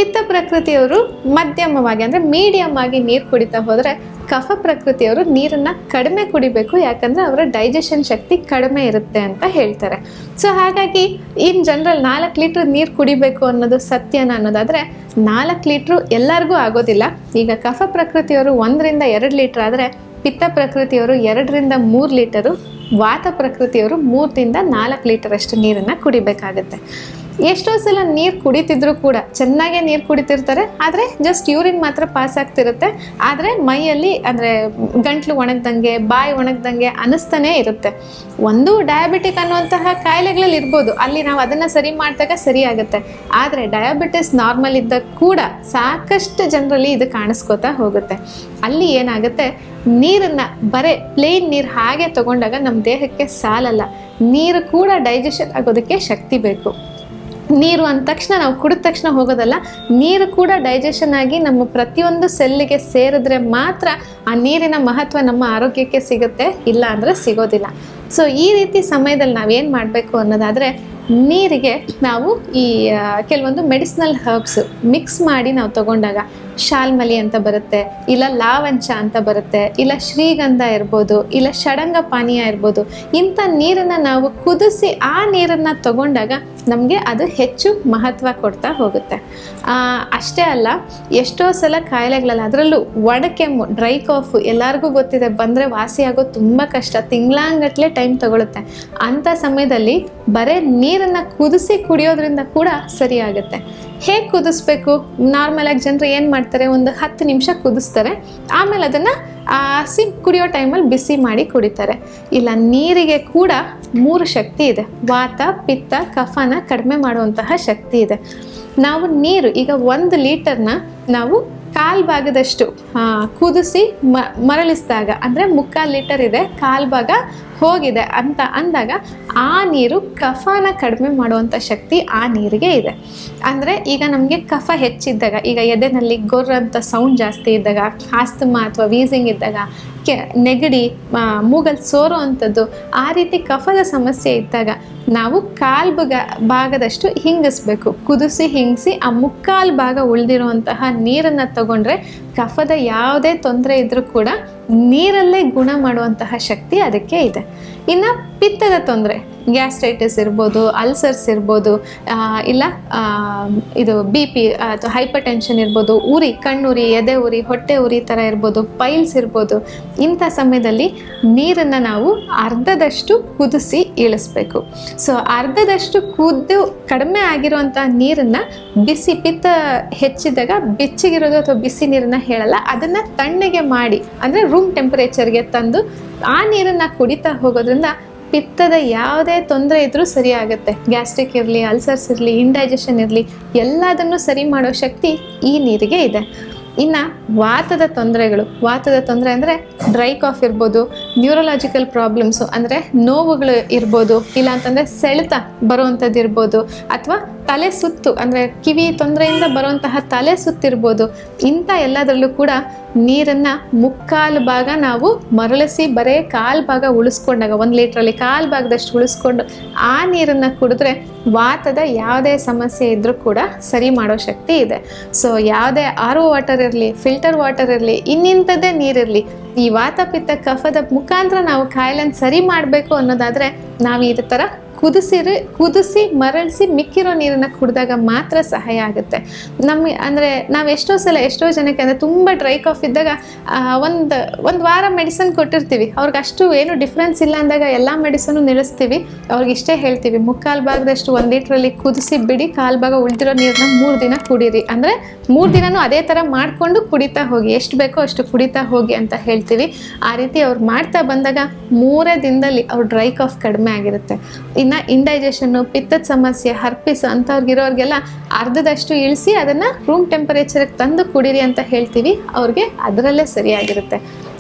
ಪಿತ್ತ ಪ್ರಕೃತಿಯವರು ಮಧ್ಯಮವಾಗಿ ಅಂದರೆ ಮೀಡಿಯಮ್ ಆಗಿ ನೀರು ಕುಡಿತಾ ಹೋದರೆ ಕಫ ಪ್ರಕೃತಿಯವರು ನೀರನ್ನು ಕಡಿಮೆ ಕುಡಿಬೇಕು ಯಾಕಂದರೆ ಅವರ ಡೈಜೆಷನ್ ಶಕ್ತಿ ಕಡಿಮೆ ಇರುತ್ತೆ ಅಂತ ಹೇಳ್ತಾರೆ ಸೊ ಹಾಗಾಗಿ ಇನ್ ಜನರಲ್ ನಾಲ್ಕು ಲೀಟ್ರ್ ನೀರು ಕುಡಿಬೇಕು ಅನ್ನೋದು ಸತ್ಯನ ಅನ್ನೋದಾದರೆ ನಾಲ್ಕು ಲೀಟ್ರು ಎಲ್ಲರಿಗೂ ಆಗೋದಿಲ್ಲ ಈಗ ಕಫ ಪ್ರಕೃತಿಯವರು ಒಂದರಿಂದ ಎರಡು ಲೀಟ್ರ್ ಆದರೆ ಪಿತ್ತ ಪ್ರಕೃತಿಯವರು ಎರಡರಿಂದ ಮೂರು ಲೀಟರು ವಾತ ಪ್ರಕೃತಿಯವರು ಮೂರರಿಂದ ನಾಲ್ಕು ಲೀಟರ್ ಅಷ್ಟು ನೀರನ್ನು ಕುಡಿಬೇಕಾಗತ್ತೆ ಎಷ್ಟೋ ಸಲ ನೀರು ಕುಡಿತಿದ್ರು ಕೂಡ ಚೆನ್ನಾಗೇ ನೀರು ಕುಡಿತಿರ್ತಾರೆ ಆದರೆ ಜಸ್ಟ್ ಯೂರಿನ್ ಮಾತ್ರ ಪಾಸ್ ಆಗ್ತಿರುತ್ತೆ ಆದರೆ ಮೈಯಲ್ಲಿ ಅಂದರೆ ಗಂಟ್ಲು ಒಣಗ್ದಂಗೆ ಬಾಯಿ ಒಣಗ್ದಂಗೆ ಅನಿಸ್ತಾನೇ ಇರುತ್ತೆ ಒಂದು ಡಯಾಬಿಟಿಕ್ ಅನ್ನುವಂತಹ ಕಾಯಿಲೆಗಳಲ್ಲಿ ಇರ್ಬೋದು ಅಲ್ಲಿ ನಾವು ಅದನ್ನು ಸರಿ ಮಾಡಿದಾಗ ಸರಿ ಆಗುತ್ತೆ ಆದರೆ ಡಯಾಬಿಟಿಸ್ ನಾರ್ಮಲ್ ಇದ್ದಾಗ ಕೂಡ ಸಾಕಷ್ಟು ಜನರಲ್ಲಿ ಇದು ಕಾಣಿಸ್ಕೋತಾ ಹೋಗುತ್ತೆ ಅಲ್ಲಿ ಏನಾಗುತ್ತೆ ನೀರನ್ನು ಬರೇ ಪ್ಲೇನ್ ನೀರು ಹಾಗೆ ತಗೊಂಡಾಗ ನಮ್ಮ ದೇಹಕ್ಕೆ ಸಾಲಲ್ಲ ನೀರು ಕೂಡ ಡೈಜೆಷನ್ ಆಗೋದಕ್ಕೆ ಶಕ್ತಿ ಬೇಕು ನೀರು ಅಂದ ತಕ್ಷಣ ನಾವು ಕುಡಿದ ತಕ್ಷಣ ಹೋಗೋದಲ್ಲ ನೀರು ಕೂಡ ಡೈಜೆಷನ್ ಆಗಿ ನಮ್ಮ ಪ್ರತಿಯೊಂದು ಸೆಲ್ಲಿಗೆ ಸೇರಿದ್ರೆ ಮಾತ್ರ ಆ ನೀರಿನ ಮಹತ್ವ ನಮ್ಮ ಆರೋಗ್ಯಕ್ಕೆ ಸಿಗುತ್ತೆ ಇಲ್ಲ ಅಂದರೆ ಸಿಗೋದಿಲ್ಲ ಸೊ ಈ ರೀತಿ ಸಮಯದಲ್ಲಿ ನಾವೇನು ಮಾಡಬೇಕು ಅನ್ನೋದಾದರೆ ನೀರಿಗೆ ನಾವು ಈ ಆ, ಕೆಲವೊಂದು ಮೆಡಿಸಿನಲ್ ಹರ್ಬ್ಸ್ ಮಿಕ್ಸ್ ಮಾಡಿ ನಾವು ತಗೊಂಡಾಗ ಶಾಲ್ಮಲಿ ಅಂತ ಬರುತ್ತೆ ಇಲ್ಲ ಲಾವಂಚ ಅಂತ ಬರುತ್ತೆ ಇಲ್ಲ ಶ್ರೀಗಂಧ ಇರ್ಬೋದು ಇಲ್ಲ ಷಡಂಗ ಪಾನೀಯ ಇರ್ಬೋದು ಇಂಥ ನೀರನ್ನು ನಾವು ಕುದಿಸಿ ಆ ನೀರನ್ನು ತಗೊಂಡಾಗ ನಮಗೆ ಅದು ಹೆಚ್ಚು ಮಹತ್ವ ಕೊಡ್ತಾ ಹೋಗುತ್ತೆ ಆ, ಅಷ್ಟೇ ಅಲ್ಲ ಎಷ್ಟೋ ಸಲ ಕಾಯಿಲೆಗಳಲ್ಲಿ ಅದರಲ್ಲೂ ಒಣಕೆಮ್ಮು ಡ್ರೈ ಕಾಫು ಎಲ್ಲರಿಗೂ ಗೊತ್ತಿದೆ ಬಂದರೆ ವಾಸಿ ಆಗೋದು ತುಂಬ ಕಷ್ಟ ತಿಂಗಳಾಂಗಟ್ಲೆ ಟೈಮ್ ತಗೊಳುತ್ತೆ ಅಂಥ ಸಮಯದಲ್ಲಿ ಬರೇ ನೀರನ್ನು ಕುದಿಸಿ ಕುಡಿಯೋದ್ರಿಂದ ಕೂಡ ಸರಿ ಆಗುತ್ತೆ ಹೇಗೆ ಕುದಿಸ್ಬೇಕು ನಾರ್ಮಲಾಗಿ ಜನರು ಏನು ಮಾಡ್ತಾರೆ ಒಂದು ಹತ್ತು ನಿಮಿಷ ಕುದಿಸ್ತಾರೆ ಆಮೇಲೆ ಅದನ್ನು ಸಿ ಕುಡಿಯೋ ಟೈಮಲ್ಲಿ ಬಿಸಿ ಮಾಡಿ ಕುಡಿತಾರೆ ಇಲ್ಲ ನೀರಿಗೆ ಕೂಡ ಮೂರು ಶಕ್ತಿ ಇದೆ ವಾತ ಪಿತ್ತ ಕಫನ ಕಡಿಮೆ ಮಾಡುವಂತಹ ಶಕ್ತಿ ಇದೆ ನಾವು ನೀರು ಈಗ ಒಂದು ಲೀಟರ್ನ ನಾವು ಕಾಲು ಭಾಗದಷ್ಟು ಆ, ಕುದಿಸಿ ಮ ಮರಳಿಸಿದಾಗ ಅಂದರೆ ಮುಕ್ಕಾಲು ಲೀಟರ್ ಇದೆ ಕಾಲು ಭಾಗ ಹೋಗಿದೆ ಅಂತ ಅಂದಾಗ ಆ ನೀರು ಕಫನ ಕಡಿಮೆ ಮಾಡುವಂಥ ಶಕ್ತಿ ಆ ನೀರಿಗೆ ಇದೆ ಅಂದರೆ ಈಗ ನಮಗೆ ಕಫ ಹೆಚ್ಚಿದ್ದಾಗ ಈಗ ಎದೆನಲ್ಲಿ ಗೊರ್ರ ಅಂತ ಸೌಂಡ್ ಜಾಸ್ತಿ ಇದ್ದಾಗ ಆಸ್ತಮಾ ಅಥವಾ ವೀಸಿಂಗ್ ಇದ್ದಾಗ ಕೆ ನೆಗಡಿ ಆ, ಮೂಗಲ್ಲಿ ಸೋರೋ ಅಂಥದ್ದು ಆ ರೀತಿ ಕಫದ ಸಮಸ್ಯೆ ಇದ್ದಾಗ ನಾವು ಕಾಲು ಭಾಗ ಭಾಗದಷ್ಟು ಹಿಂಗಿಸ್ಬೇಕು ಕುದಿಸಿ ಹಿಂಗಿಸಿ ಆ ಮುಕ್ಕಾಲು ಭಾಗ ಉಳಿದಿರುವಂತಹ ನೀರನ್ನು ತಗೊಂಡ್ರೆ ಕಫದ ಯಾವುದೇ ತೊಂದರೆ ಇದ್ದರೂ ಕೂಡ ನೀರಲ್ಲೇ ಗುಣ ಮಾಡುವಂತಹ ಶಕ್ತಿ ಅದಕ್ಕೆ ಇದೆ ಇನ್ನು ಪಿತ್ತದ ತೊಂದರೆ ಗ್ಯಾಸ್ಟ್ರೈಟಿಸ್ ಇರ್ಬೋದು ಅಲ್ಸರ್ಸ್ ಇರ್ಬೋದು ಆ, ಇಲ್ಲ ಆ, ಇದು ಬಿ ಪಿ ಅಥವಾ ಹೈಪರ್ ಟೆನ್ಷನ್ ಇರ್ಬೋದು ಉರಿ ಕಣ್ಣುರಿ ಎದೆ ಉರಿ ಹೊಟ್ಟೆ ಉರಿ ಥರ ಇರ್ಬೋದು ಪೈಲ್ಸ್ ಇರ್ಬೋದು ಇಂಥ ಸಮಯದಲ್ಲಿ ನೀರನ್ನು ನಾವು ಅರ್ಧದಷ್ಟು ಕುದಿಸಿ ಇಳಿಸ್ಬೇಕು ಸೊ ಅರ್ಧದಷ್ಟು ಕುದ್ದು ಕಡಿಮೆ ಆಗಿರುವಂಥ ನೀರನ್ನು ಬಿಸಿ ಪಿತ್ತ ಹೆಚ್ಚಿದಾಗ ಬೆಚ್ಚಗಿರೋದು ಅಥವಾ ಬಿಸಿ ನೀರನ್ನು ಹೇಳಲ್ಲ ಅದನ್ನು ತಣ್ಣಗೆ ಮಾಡಿ ಅಂದರೆ ರೂಮ್ ಟೆಂಪರೇಚರ್ಗೆ ತಂದು ಆ ನೀರನ್ನು ಕುಡಿತಾ ಹೋಗೋದ್ರಿಂದ ಪಿತ್ತದ ಯಾವುದೇ ತೊಂದರೆ ಇದ್ರೂ ಸರಿ ಆಗುತ್ತೆ ಗ್ಯಾಸ್ಟ್ರಿಕ್ ಇರಲಿ ಅಲ್ಸರ್ಸ್ ಇರಲಿ ಇಂಡೈಜೆಷನ್ ಇರಲಿ ಎಲ್ಲದನ್ನು ಸರಿ ಮಾಡೋ ಶಕ್ತಿ ಈ ನೀರಿಗೆ ಇದೆ ಇನ್ನು ವಾತದ ತೊಂದರೆಗಳು ವಾತದ ತೊಂದರೆ ಅಂದರೆ ಡ್ರೈ ಕಾಫ್ ಇರ್ಬೋದು ನ್ಯೂರಲಾಜಿಕಲ್ ಪ್ರಾಬ್ಲಮ್ಸು ಅಂದರೆ ನೋವುಗಳು ಇರ್ಬೋದು ಇಲ್ಲ ಅಂತಂದರೆ ಸೆಳೆತ ಬರುವಂಥದ್ದು ಇರ್ಬೋದು ಅಥವಾ ತಲೆ ಸುತ್ತು ಅಂದರೆ ಕಿವಿ ತೊಂದರೆಯಿಂದ ಬರುವಂತಹ ತಲೆ ಸುತ್ತಿರ್ಬೋದು ಇಂಥ ಎಲ್ಲದರಲ್ಲೂ ಕೂಡ ನೀರನ್ನು ಮುಕ್ಕಾಲು ಭಾಗ ನಾವು ಮರಳಿಸಿ ಬರೇ ಕಾಲು ಭಾಗ ಉಳಿಸ್ಕೊಂಡಾಗ ಒಂದು ಲೀಟ್ರಲ್ಲಿ ಕಾಲು ಭಾಗದಷ್ಟು ಉಳಿಸ್ಕೊಂಡು ಆ ನೀರನ್ನು ಕುಡಿದ್ರೆ ವಾತದ ಯಾವುದೇ ಸಮಸ್ಯೆ ಇದ್ದರೂ ಕೂಡ ಸರಿ ಮಾಡೋ ಶಕ್ತಿ ಇದೆ ಸೊ ಯಾವುದೇ ಆರ್ ಒ ವಾಟರ್ ಇರಲಿ ಫಿಲ್ಟರ್ ವಾಟರ್ ಇರಲಿ ಇನ್ನಿಂಥದ್ದೇ ನೀರಿರಲಿ ಈ ವಾತ ಪಿತ್ತ ಕಫದ ಮುಖಾಂತರ ನಾವು ಕಾಯಿಲೆನ ಸರಿ ಮಾಡಬೇಕು ಅನ್ನೋದಾದರೆ ನಾವು ಈ ಥರ ಕುದಿಸಿರಿ ಕುದಿಸಿ ಮರಳಿಸಿ ಮಿಕ್ಕಿರೋ ನೀರನ್ನು ಕುಡಿದಾಗ ಮಾತ್ರ ಸಹಾಯ ಆಗುತ್ತೆ ನಮ್ಮ ಅಂದರೆ ನಾವು ಎಷ್ಟೋ ಸಲ ಎಷ್ಟೋ ಜನಕ್ಕೆ ಅಂದರೆ ತುಂಬ ಡ್ರೈ ಕಾಫ್ ಇದ್ದಾಗ ಒಂದು ಒಂದು ವಾರ ಮೆಡಿಸನ್ ಕೊಟ್ಟಿರ್ತೀವಿ ಅವ್ರಿಗೆ ಅಷ್ಟು ಏನು ಡಿಫ್ರೆನ್ಸ್ ಇಲ್ಲ ಅಂದಾಗ ಎಲ್ಲ ಮೆಡಿಸನ್ನು ನಿಲ್ಲಿಸ್ತೀವಿ ಅವ್ರಿಗೆ ಇಷ್ಟೇ ಹೇಳ್ತೀವಿ ಮುಕ್ಕಾಲು ಭಾಗದಷ್ಟು ಒಂದು ಲೀಟ್ರಲ್ಲಿ ಕುದಿಸಿ ಬಿಡಿ ಕಾಲು ಭಾಗ ಉಳಿದಿರೋ ನೀರನ್ನ ಮೂರು ದಿನ ಕುಡೀರಿ ಅಂದರೆ ಮೂರು ದಿನನೂ ಅದೇ ಥರ ಮಾಡಿಕೊಂಡು ಕುಡಿತಾ ಹೋಗಿ ಎಷ್ಟು ಬೇಕೋ ಅಷ್ಟು ಕುಡಿತಾ ಹೋಗಿ ಅಂತ ಹೇಳ್ತೀವಿ ಆ ರೀತಿ ಅವ್ರು ಮಾಡ್ತಾ ಬಂದಾಗ ಮೂರೇ ದಿನದಲ್ಲಿ ಅವ್ರ ಡ್ರೈ ಕಾಫ್ ಕಡಿಮೆ ಆಗಿರುತ್ತೆ ಇನ್ನು ಇಂಡೈಜೆಷನ್ನು ಪಿತ್ತದ ಸಮಸ್ಯೆ ಹರ್ಪಿಸ್ ಅಂಥವ್ರಿಗಿರೋರಿಗೆಲ್ಲ ಅರ್ಧದಷ್ಟು ಇಳಿಸಿ ಅದನ್ನು ರೂಮ್ ಟೆಂಪರೇಚರ್ಗೆ ತಂದು ಕುಡೀರಿ ಅಂತ ಹೇಳ್ತೀವಿ ಅವ್ರಿಗೆ ಅದರಲ್ಲೇ ಸರಿಯಾಗಿರುತ್ತೆ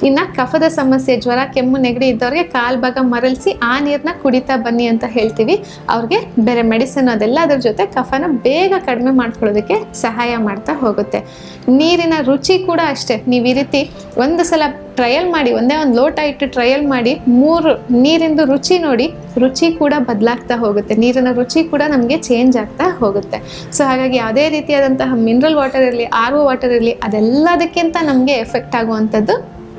ಇನ್ನು ಕಫದ ಸಮಸ್ಯೆ ಜ್ವರ ಕೆಮ್ಮು ನೆಗಡಿ ಇದ್ದವ್ರಿಗೆ ಕಾಲು ಭಾಗ ಮರಳಿಸಿ ಆ ನೀರನ್ನ ಕುಡಿತಾ ಬನ್ನಿ ಅಂತ ಹೇಳ್ತೀವಿ ಅವ್ರಿಗೆ ಬೇರೆ ಮೆಡಿಸಿನ್ ಅದೆಲ್ಲ ಅದ್ರ ಜೊತೆ ಕಫನ ಬೇಗ ಕಡಿಮೆ ಮಾಡ್ಕೊಳ್ಳೋದಕ್ಕೆ ಸಹಾಯ ಮಾಡ್ತಾ ಹೋಗುತ್ತೆ ನೀರಿನ ರುಚಿ ಕೂಡ ಅಷ್ಟೇ ನೀವು ಈ ರೀತಿ ಒಂದು ಸಲ ಟ್ರಯಲ್ ಮಾಡಿ ಒಂದೇ ಒಂದು ಲೋಟ ಇಟ್ಟು ಟ್ರಯಲ್ ಮಾಡಿ ಮೂರು ನೀರಿಂದು ರುಚಿ ನೋಡಿ ರುಚಿ ಕೂಡ ಬದಲಾಗ್ತಾ ಹೋಗುತ್ತೆ ನೀರಿನ ರುಚಿ ಕೂಡ ನಮಗೆ ಚೇಂಜ್ ಆಗ್ತಾ ಹೋಗುತ್ತೆ ಸೊ ಹಾಗಾಗಿ ಯಾವುದೇ ರೀತಿಯಾದಂತಹ ಮಿನರಲ್ ವಾಟರ್ ಇರಲಿ ಆರ್ ಒ ವಾಟರ್ ಇರಲಿ ಅದೆಲ್ಲದಕ್ಕಿಂತ ನಮಗೆ ಎಫೆಕ್ಟ್ ಆಗುವಂಥದ್ದು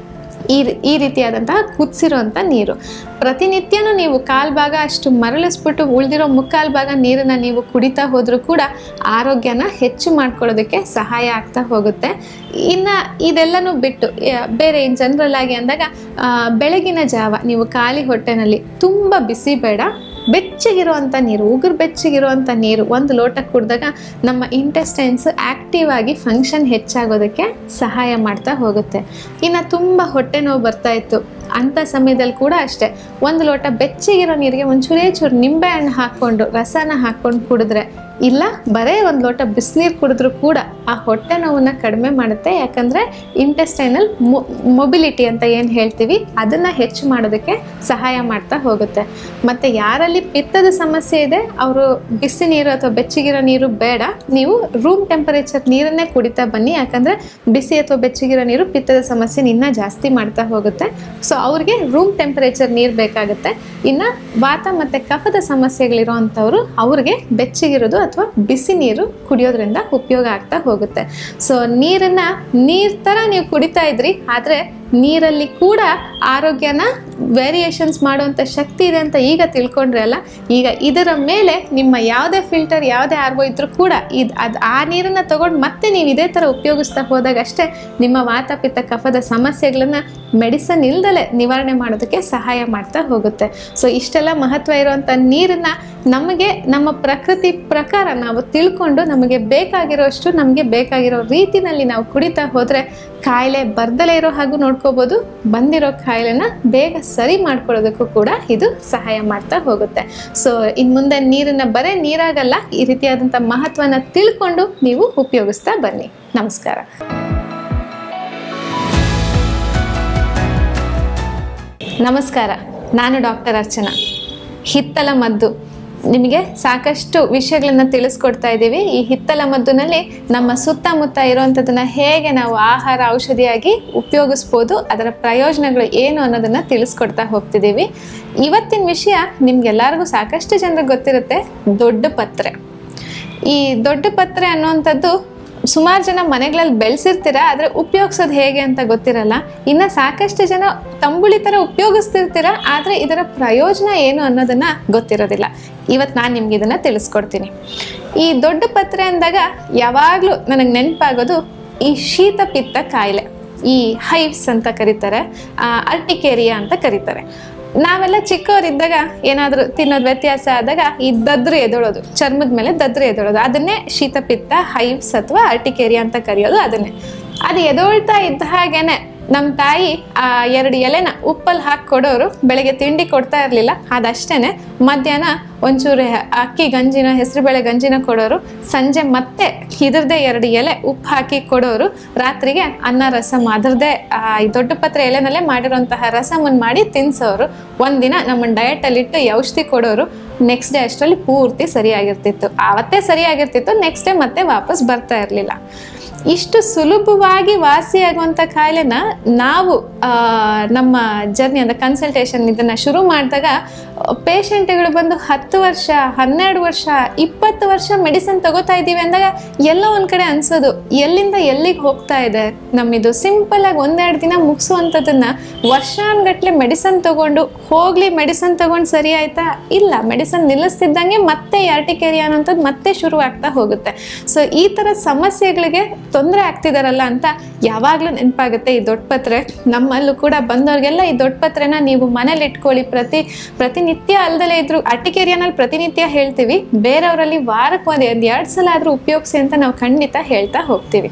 ಈ ಈ ರೀತಿಯಾದಂತಹ ಕುದಿಸಿರುವಂಥ ನೀರು ಪ್ರತಿನಿತ್ಯನೂ ನೀವು ಕಾಲು ಭಾಗ ಅಷ್ಟು ಮರಳಿಸ್ಬಿಟ್ಟು ಉಳಿದಿರೋ ಮುಕ್ಕಾಲು ಭಾಗ ನೀರನ್ನು ನೀವು ಕುಡಿತಾ ಹೋದರೂ ಕೂಡ ಆರೋಗ್ಯನ ಹೆಚ್ಚು ಮಾಡ್ಕೊಳ್ಳೋದಕ್ಕೆ ಸಹಾಯ ಆಗ್ತಾ ಹೋಗುತ್ತೆ ಇನ್ನು ಇದೆಲ್ಲನೂ ಬಿಟ್ಟು ಯ- ಬೇರೆ ಇನ್ ಜನರಲ್ ಆಗಿ ಅಂದಾಗ ಆ, ಬೆಳಗಿನ ಜಾವ ನೀವು ಖಾಲಿ ಹೊಟ್ಟೆನಲ್ಲಿ ತುಂಬ ಬಿಸಿ ಬೇಡ ಬೆಚ್ಚಗಿರುವಂಥ ನೀರು ಉಗುರು ಬೆಚ್ಚಗಿರುವಂಥ ನೀರು ಒಂದು ಲೋಟ ಕುಡಿದಾಗ ನಮ್ಮ ಇಂಟೆಸ್ಟೈನ್ಸ್ ಆಕ್ಟಿವ್ ಆಗಿ ಫಂಕ್ಷನ್ ಹೆಚ್ಚಾಗೋದಕ್ಕೆ ಸಹಾಯ ಮಾಡ್ತಾ ಹೋಗುತ್ತೆ ಇನ್ನು ತುಂಬ ಹೊಟ್ಟೆ ನೋವು ಬರ್ತಾ ಇತ್ತು ಅಂಥ ಸಮಯದಲ್ಲಿ ಕೂಡ ಅಷ್ಟೇ ಒಂದು ಲೋಟ ಬೆಚ್ಚಗಿರೋ ನೀರಿಗೆ ಒಂಚೂರೇ ಚೂರು ನಿಂಬೆ ಹಣ್ಣು ಹಾಕ್ಕೊಂಡು ರಸನ ಹಾಕ್ಕೊಂಡು ಕುಡಿದ್ರೆ ಇಲ್ಲ ಬರೇ ಒಂದು ಲೋಟ ಬಿಸಿನೀರು ಕುಡಿದ್ರೂ ಕೂಡ ಆ ಹೊಟ್ಟೆ ನೋವನ್ನ ಕಡಿಮೆ ಮಾಡುತ್ತೆ ಯಾಕಂದರೆ ಇಂಟೆಸ್ಟೈನಲ್ ಮೊಬಿಲಿಟಿ ಅಂತ ಏನು ಹೇಳ್ತೀವಿ ಅದನ್ನು ಹೆಚ್ಚು ಮಾಡೋದಕ್ಕೆ ಸಹಾಯ ಮಾಡ್ತಾ ಹೋಗುತ್ತೆ ಮತ್ತು ಯಾರಲ್ಲಿ ಪಿತ್ತದ ಸಮಸ್ಯೆ ಇದೆ ಅವರು ಬಿಸಿ ನೀರು ಅಥವಾ ಬೆಚ್ಚಗಿರೋ ನೀರು ಬೇಡ ನೀವು ರೂಮ್ ಟೆಂಪರೇಚರ್ ನೀರನ್ನೇ ಕುಡಿತಾ ಬನ್ನಿ ಯಾಕಂದರೆ ಬಿಸಿ ಅಥವಾ ಬೆಚ್ಚಗಿರೋ ನೀರು ಪಿತ್ತದ ಸಮಸ್ಯೆ ಇನ್ನೂ ಜಾಸ್ತಿ ಮಾಡ್ತಾ ಹೋಗುತ್ತೆ ಸೊ ಅವ್ರಿಗೆ ರೂಮ್ ಟೆಂಪರೇಚರ್ ನೀರು ಬೇಕಾಗುತ್ತೆ ಇನ್ನು ವಾತ ಮತ್ತು ಕಫದ ಸಮಸ್ಯೆಗಳಿರೋ ಅಂಥವ್ರು ಅವ್ರಿಗೆ ಬೆಚ್ಚಗಿರೋದು ಅಥವಾ ಬಿಸಿ ನೀರು ಕುಡಿಯೋದ್ರಿಂದ ಉಪಯೋಗ ಆಗ್ತಾ ಹೋಗುತ್ತೆ ಸೊ ನೀರನ್ನು ನೀರು ಥರ ನೀವು ಕುಡಿತಾ ಇದ್ರಿ ಆದರೆ ನೀರಲ್ಲಿ ಕೂಡ ಆರೋಗ್ಯನ ವೇರಿಯೇಷನ್ಸ್ ಮಾಡುವಂಥ ಶಕ್ತಿ ಇದೆ ಅಂತ ಈಗ ತಿಳ್ಕೊಂಡ್ರೆ ಅಲ್ಲ ಈಗ ಇದರ ಮೇಲೆ ನಿಮ್ಮ ಯಾವುದೇ ಫಿಲ್ಟರ್ ಯಾವುದೇ ಆರ್ವೋ ಇದ್ರೂ ಕೂಡ ಇದು ಅದು ಆ ನೀರನ್ನು ತಗೊಂಡು ಮತ್ತೆ ನೀವು ಇದೇ ಥರ ಉಪಯೋಗಿಸ್ತಾ ಹೋದಾಗ ಅಷ್ಟೇ ನಿಮ್ಮ ವಾತಪಿತ್ತ ಕಫದ ಸಮಸ್ಯೆಗಳನ್ನು ಮೆಡಿಸನ್ ಇಲ್ದಲೆ ನಿವಾರಣೆ ಮಾಡೋದಕ್ಕೆ ಸಹಾಯ ಮಾಡ್ತಾ ಹೋಗುತ್ತೆ ಸೊ ಇಷ್ಟೆಲ್ಲ ಮಹತ್ವ ಇರುವಂಥ ನೀರನ್ನು ನಮಗೆ ನಮ್ಮ ಪ್ರಕೃತಿ ಪ್ರಕಾರ ನಾವು ತಿಳ್ಕೊಂಡು ನಮಗೆ ಬೇಕಾಗಿರೋಷ್ಟು ನಮಗೆ ಬೇಕಾಗಿರೋ ರೀತಿನಲ್ಲಿ ನಾವು ಕುಡಿತಾ ಹೋದರೆ ಕಾಯಿಲೆ ಬರ್ದಲೇ ಇರೋ ಹಾಗೂ ನೋಡ್ಕೋಬೋದು ಬಂದಿರೋ ಕಾಯಿಲೆನ ಬೇಗ ಸರಿ ಮಾಡ್ಕೊಳ್ಳೋದಕ್ಕೂ ಕೂಡ ಇದು ಸಹಾಯ ಮಾಡ್ತಾ ಹೋಗುತ್ತೆ ಸೊ ಇನ್ನು ಮುಂದೆ ನೀರನ್ನ ಬರೇ ನೀರಾಗಲ್ಲ ಈ ರೀತಿಯಾದಂಥ ಮಹತ್ವನ ತಿಳ್ಕೊಂಡು ನೀವು ಉಪಯೋಗಿಸ್ತಾ ಬನ್ನಿ ನಮಸ್ಕಾರ ನಮಸ್ಕಾರ ನಾನು ಡಾಕ್ಟರ್ ಅರ್ಚನಾ ಹಿತ್ತಲ ಮದ್ದು ನಿಮಗೆ ಸಾಕಷ್ಟು ವಿಷಯಗಳನ್ನ ತಿಳಿಸ್ಕೊಡ್ತಾ ಇದ್ದೀವಿ ಈ ಹಿತ್ತಲ ಮದ್ದುನಲ್ಲಿ ನಮ್ಮ ಸುತ್ತಮುತ್ತ ಇರುವಂಥದ್ದನ್ನ ಹೇಗೆ ನಾವು ಆಹಾರ ಔಷಧಿಯಾಗಿ ಉಪಯೋಗಿಸ್ಬೋದು ಅದರ ಪ್ರಯೋಜನಗಳು ಏನು ಅನ್ನೋದನ್ನ ತಿಳಿಸ್ಕೊಡ್ತಾ ಹೋಗ್ತಿದ್ದೀವಿ ಇವತ್ತಿನ ವಿಷಯ ನಿಮ್ಗೆಲ್ಲರಿಗೂ ಸಾಕಷ್ಟು ಜನರಿಗೆ ಗೊತ್ತಿರುತ್ತೆ ದೊಡ್ಡ ಪತ್ರೆ ಈ ದೊಡ್ಡ ಪತ್ರೆ ಅನ್ನುವಂಥದ್ದು ಸುಮಾರು ಜನ ಮನೆಗಳಲ್ಲಿ ಬೆಳೆಸಿರ್ತೀರ ಆದರೆ ಉಪಯೋಗಿಸೋದು ಹೇಗೆ ಅಂತ ಗೊತ್ತಿರಲ್ಲ ಇನ್ನು ಸಾಕಷ್ಟು ಜನ ತಂಬುಳಿ ಥರ ಉಪಯೋಗಿಸ್ತಿರ್ತೀರ ಆದರೆ ಇದರ ಪ್ರಯೋಜನ ಏನು ಅನ್ನೋದನ್ನ ಗೊತ್ತಿರೋದಿಲ್ಲ ಇವತ್ತು ನಾನು ನಿಮ್ಗೆ ಇದನ್ನು ತಿಳಿಸ್ಕೊಡ್ತೀನಿ ಈ ದೊಡ್ಡ ಪತ್ರೆ ಅಂದಾಗ ಯಾವಾಗಲೂ ನನಗೆ ನೆನಪಾಗೋದು ಈ ಶೀತ ಪಿತ್ತ ಕಾಯಿಲೆ ಈ ಹೈವ್ಸ್ ಅಂತ ಕರೀತಾರೆ ಅರ್ಟಿಕೇರಿಯಾ ಅಂತ ಕರೀತಾರೆ ನಾವೆಲ್ಲ ಚಿಕ್ಕವರಿದ್ದಾಗ ಏನಾದರೂ ತಿನ್ನೋದು ವ್ಯತ್ಯಾಸ ಆದಾಗ ಈ ದದ್ರು ಎದೊಳೋದು ಚರ್ಮದ ಮೇಲೆ ದದ್ರು ಎದೊಳೋದು ಅದನ್ನೇ ಶೀತಪಿತ್ತ ಹೈವ್ಸ್ ಅಥವಾ ಅರ್ಟಿಕೇರಿಯಾ ಅಂತ ಕರೆಯೋದು ಅದನ್ನೇ ಅದು ಎದೊಳ್ತಾ ಇದ್ದ ಹಾಗೇನೆ ನಮ್ಮ ತಾಯಿ ಆ ಎರಡು ಎಲೆನ ಉಪ್ಪಲ್ಲಿ ಹಾಕಿ ಕೊಡೋರು ಬೆಳಗ್ಗೆ ತಿಂಡಿ ಕೊಡ್ತಾ ಇರಲಿಲ್ಲ ಅದಷ್ಟೇನೆ ಮಧ್ಯಾಹ್ನ ಒಂಚೂರು ಹೆ- ಅಕ್ಕಿ ಗಂಜಿನ ಹೆಸರುಬೇಳೆ ಗಂಜಿನ ಕೊಡೋರು ಸಂಜೆ ಮತ್ತೆ ಇದ್ರದ್ದೇ ಎರಡು ಎಲೆ ಉಪ್ಪು ಹಾಕಿ ಕೊಡೋರು ರಾತ್ರಿಗೆ ಅನ್ನ ರಸಮ್ ಅದರದ್ದೇ ಈ ದೊಡ್ಡ ಪತ್ರೆ ಎಲೆನಲ್ಲೇ ಮಾಡಿರೋಂತಹ ರಸಮನ್ನು ಮಾಡಿ ತಿನ್ಸೋರು ಒಂದಿನ ನಮ್ಮನ್ನು ಡಯಟಲ್ಲಿಟ್ಟು ಈ ಔಷಧಿ ಕೊಡೋರು ನೆಕ್ಸ್ಟ್ ಡೇ ಅಷ್ಟರಲ್ಲಿ ಪೂರ್ತಿ ಸರಿಯಾಗಿರ್ತಿತ್ತು ಆವತ್ತೇ ಸರಿಯಾಗಿರ್ತಿತ್ತು ನೆಕ್ಸ್ಟ್ ಡೇ ಮತ್ತೆ ವಾಪಸ್ ಬರ್ತಾ ಇರಲಿಲ್ಲ ಇಷ್ಟು ಸುಲಭವಾಗಿ ವಾಸಿಯಾಗುವಂಥ ಕಾಯಿಲೆನ ನಾವು ಆ, ನಮ್ಮ ಜರ್ನಿ ಅಂದರೆ ಕನ್ಸಲ್ಟೇಷನ್ ಇದನ್ನು ಶುರು ಮಾಡಿದಾಗ ಪೇಷಂಟ್ಗಳು ಬಂದು ಹತ್ತು ವರ್ಷ ಹನ್ನೆರಡು ವರ್ಷ ಇಪ್ಪತ್ತು ವರ್ಷ ಮೆಡಿಸಿನ್ ತಗೋತಾ ಇದ್ದೀವಿ ಅಂದಾಗ ಎಲ್ಲೋ ಒಂದು ಕಡೆ ಅನ್ಸೋದು ಎಲ್ಲಿಂದ ಎಲ್ಲಿಗೆ ಹೋಗ್ತಾ ಇದೆ ನಮ್ಮಿದು ಸಿಂಪಲ್ ಆಗಿ ಒಂದೆರಡು ದಿನ ಮುಗಿಸುವಂಥದ್ದನ್ನ ವರ್ಷಾನ್ಗಟ್ಲೆ ಮೆಡಿಸನ್ ತಗೊಂಡು ಹೋಗ್ಲಿ ಮೆಡಿಸನ್ ತಗೊಂಡು ಸರಿ ಆಯ್ತಾ ಇಲ್ಲ ಮೆಡಿಸನ್ ನಿಲ್ಲಿಸ್ತಿದ್ದಂಗೆ ಮತ್ತೆ ಯಾರ್ಟಿಕೇರಿಯಾ ಅನ್ನೋಂಥದ್ದು ಮತ್ತೆ ಶುರು ಆಗ್ತಾ ಹೋಗುತ್ತೆ ಸೊ ಈ ಥರ ಸಮಸ್ಯೆಗಳಿಗೆ ತೊಂದರೆ ಆಗ್ತಿದಾರಲ್ಲ ಅಂತ ಯಾವಾಗಲೂ ನೆನಪಾಗುತ್ತೆ ಈ ದೊಡ್ಡ ಪತ್ರೆ ನಮ್ಮಲ್ಲೂ ಕೂಡ ಬಂದವ್ರಿಗೆಲ್ಲ ಈ ದೊಡ್ಡ ಪತ್ರೆನ ನೀವು ಮನೇಲಿ ಇಟ್ಕೊಳ್ಳಿ ಪ್ರತಿ ಪ್ರತಿನಿತ್ಯ ಅಲ್ದಲೇ ಇದ್ರು ಅರ್ಟಿಕೇರಿಯಾನಲ್ಲಿ ಪ್ರತಿನಿತ್ಯ ಹೇಳ್ತೀವಿ ಬೇರೆಯವರಲ್ಲಿ ವಾರಕ್ಕೆ ಒಂದು ಒಂದು ಎರಡು ಸಲ ಆದರೂ ಉಪಯೋಗಿಸಿ ಅಂತ ನಾವು ಖಂಡಿತ ಹೇಳ್ತಾ ಹೋಗ್ತೀವಿ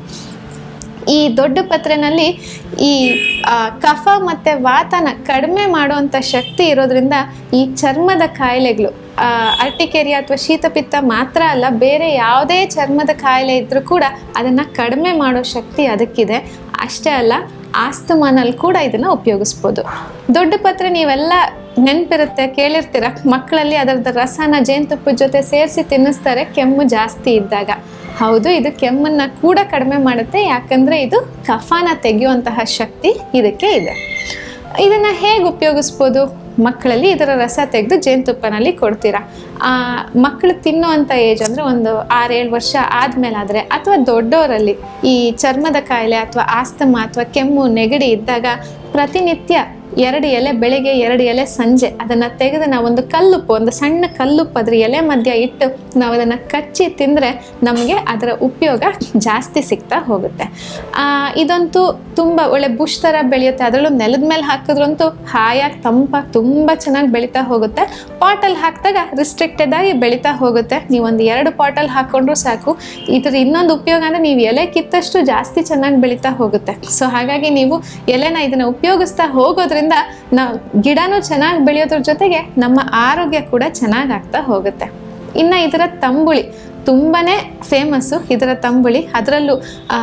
ಈ ದೊಡ್ಡ ಪತ್ರೆನಲ್ಲಿ ಈ ಆ, ಕಫ ಮತ್ತು ವಾತನ ಕಡಿಮೆ ಮಾಡುವಂಥ ಶಕ್ತಿ ಇರೋದ್ರಿಂದ ಈ ಚರ್ಮದ ಕಾಯಿಲೆಗಳು ಅರ್ಟಿಕೇರಿಯಾ ಅಥವಾ ಶೀತಪಿತ್ತ ಮಾತ್ರ ಅಲ್ಲ ಬೇರೆ ಯಾವುದೇ ಚರ್ಮದ ಕಾಯಿಲೆ ಇದ್ರೂ ಕೂಡ ಅದನ್ನು ಕಡಿಮೆ ಮಾಡೋ ಶಕ್ತಿ ಅದಕ್ಕಿದೆ ಅಷ್ಟೇ ಅಲ್ಲ ಆಸ್ತಮಾನಲ್ಲಿ ಕೂಡ ಇದನ್ನ ಉಪಯೋಗಿಸ್ಬೋದು ದೊಡ್ಡ ಪತ್ರೆ ನೀವೆಲ್ಲ ನೆನಪಿರುತ್ತೆ ಕೇಳಿರ್ತೀರ ಮಕ್ಕಳಲ್ಲಿ ಅದರದ ರಸನ ಜೇನುತುಪ್ಪದ ಜೊತೆ ಸೇರಿಸಿ ತಿನ್ನಿಸ್ತಾರೆ ಕೆಮ್ಮು ಜಾಸ್ತಿ ಇದ್ದಾಗ ಹೌದು ಇದು ಕೆಮ್ಮನ್ನ ಕೂಡ ಕಡಿಮೆ ಮಾಡುತ್ತೆ ಯಾಕಂದ್ರೆ ಇದು ಕಫಾನ ತೆಗೆಯುವಂತಹ ಶಕ್ತಿ ಇದಕ್ಕೆ ಇದೆ ಇದನ್ನ ಹೇಗೆ ಉಪಯೋಗಿಸ್ಬೋದು ಮಕ್ಕಳಲ್ಲಿ ಇದರ ರಸ ತೆಗೆದು ಜೇನುತುಪ್ಪನಲ್ಲಿ ಕೊಡ್ತೀರಾ ಆ ಮಕ್ಕಳು ತಿನ್ನುವಂಥ ಏಜ್ ಅಂದರೆ ಒಂದು ಆರೇಳು ವರ್ಷ ಆದಮೇಲಾದರೆ ಅಥವಾ ದೊಡ್ಡವರಲ್ಲಿ ಈ ಚರ್ಮದ ಕಾಯಿಲೆ ಅಥವಾ ಆಸ್ತಮ ಅಥವಾ ಕೆಮ್ಮು ನೆಗಡಿ ಇದ್ದಾಗ ಪ್ರತಿನಿತ್ಯ ಎರಡು ಎಲೆ ಬೆಳಿಗ್ಗೆ ಎರಡು ಎಲೆ ಸಂಜೆ ಅದನ್ನು ತೆಗೆದು ನಾವು ಒಂದು ಕಲ್ಲುಪ್ಪು ಒಂದು ಸಣ್ಣ ಕಲ್ಲುಪ್ಪು ಅದ್ರ ಎಲೆ ಮಧ್ಯ ಇಟ್ಟು ನಾವು ಅದನ್ನು ಕಚ್ಚಿ ತಿಂದರೆ ನಮಗೆ ಅದರ ಉಪಯೋಗ ಜಾಸ್ತಿ ಸಿಗ್ತಾ ಹೋಗುತ್ತೆ ಆ, ಇದಂತೂ ತುಂಬ ಒಳ್ಳೆ ಬುಷ್ ಥರ ಬೆಳೆಯುತ್ತೆ ಅದರಲ್ಲೂ ನೆಲದ ಮೇಲೆ ಹಾಕಿದ್ರಂತೂ ಹಾಯಾಗಿ ತಂಪಾಗಿ ತುಂಬ ಚೆನ್ನಾಗಿ ಬೆಳೀತಾ ಹೋಗುತ್ತೆ ಪಾಟಲ್ಲಿ ಹಾಕಿದಾಗ ರಿಸ್ಟ್ರಿಕ್ಟೆಡ್ ಆಗಿ ಬೆಳೀತಾ ಹೋಗುತ್ತೆ ನೀವು ಒಂದು ಎರಡು ಪಾಟಲ್ಲಿ ಹಾಕ್ಕೊಂಡ್ರು ಸಾಕು ಇದ್ರ ಇನ್ನೊಂದು ಉಪಯೋಗ ಅಂದರೆ ನೀವು ಎಲೆ ಕಿತ್ತಷ್ಟು ಜಾಸ್ತಿ ಚೆನ್ನಾಗಿ ಬೆಳೀತಾ ಹೋಗುತ್ತೆ ಸೊ ಹಾಗಾಗಿ ನೀವು ಎಲೆನ ಇದನ್ನ ಉಪಯೋಗಿಸ್ತಾ ಹೋಗೋದ್ರಿಂದ ನಾವು ಗಿಡನೂ ಚೆನ್ನಾಗಿ ಬೆಳೆಯೋದ್ರ ಜೊತೆಗೆ ನಮ್ಮ ಆರೋಗ್ಯ ಕೂಡ ಚೆನ್ನಾಗಿ ಆಗ್ತಾ ಹೋಗುತ್ತೆ ಇನ್ನು ಇದರ ತಂಬುಳಿ ತುಂಬಾನೇ ಫೇಮಸ್ಸು ಇದರ ತಂಬುಳಿ ಅದರಲ್ಲೂ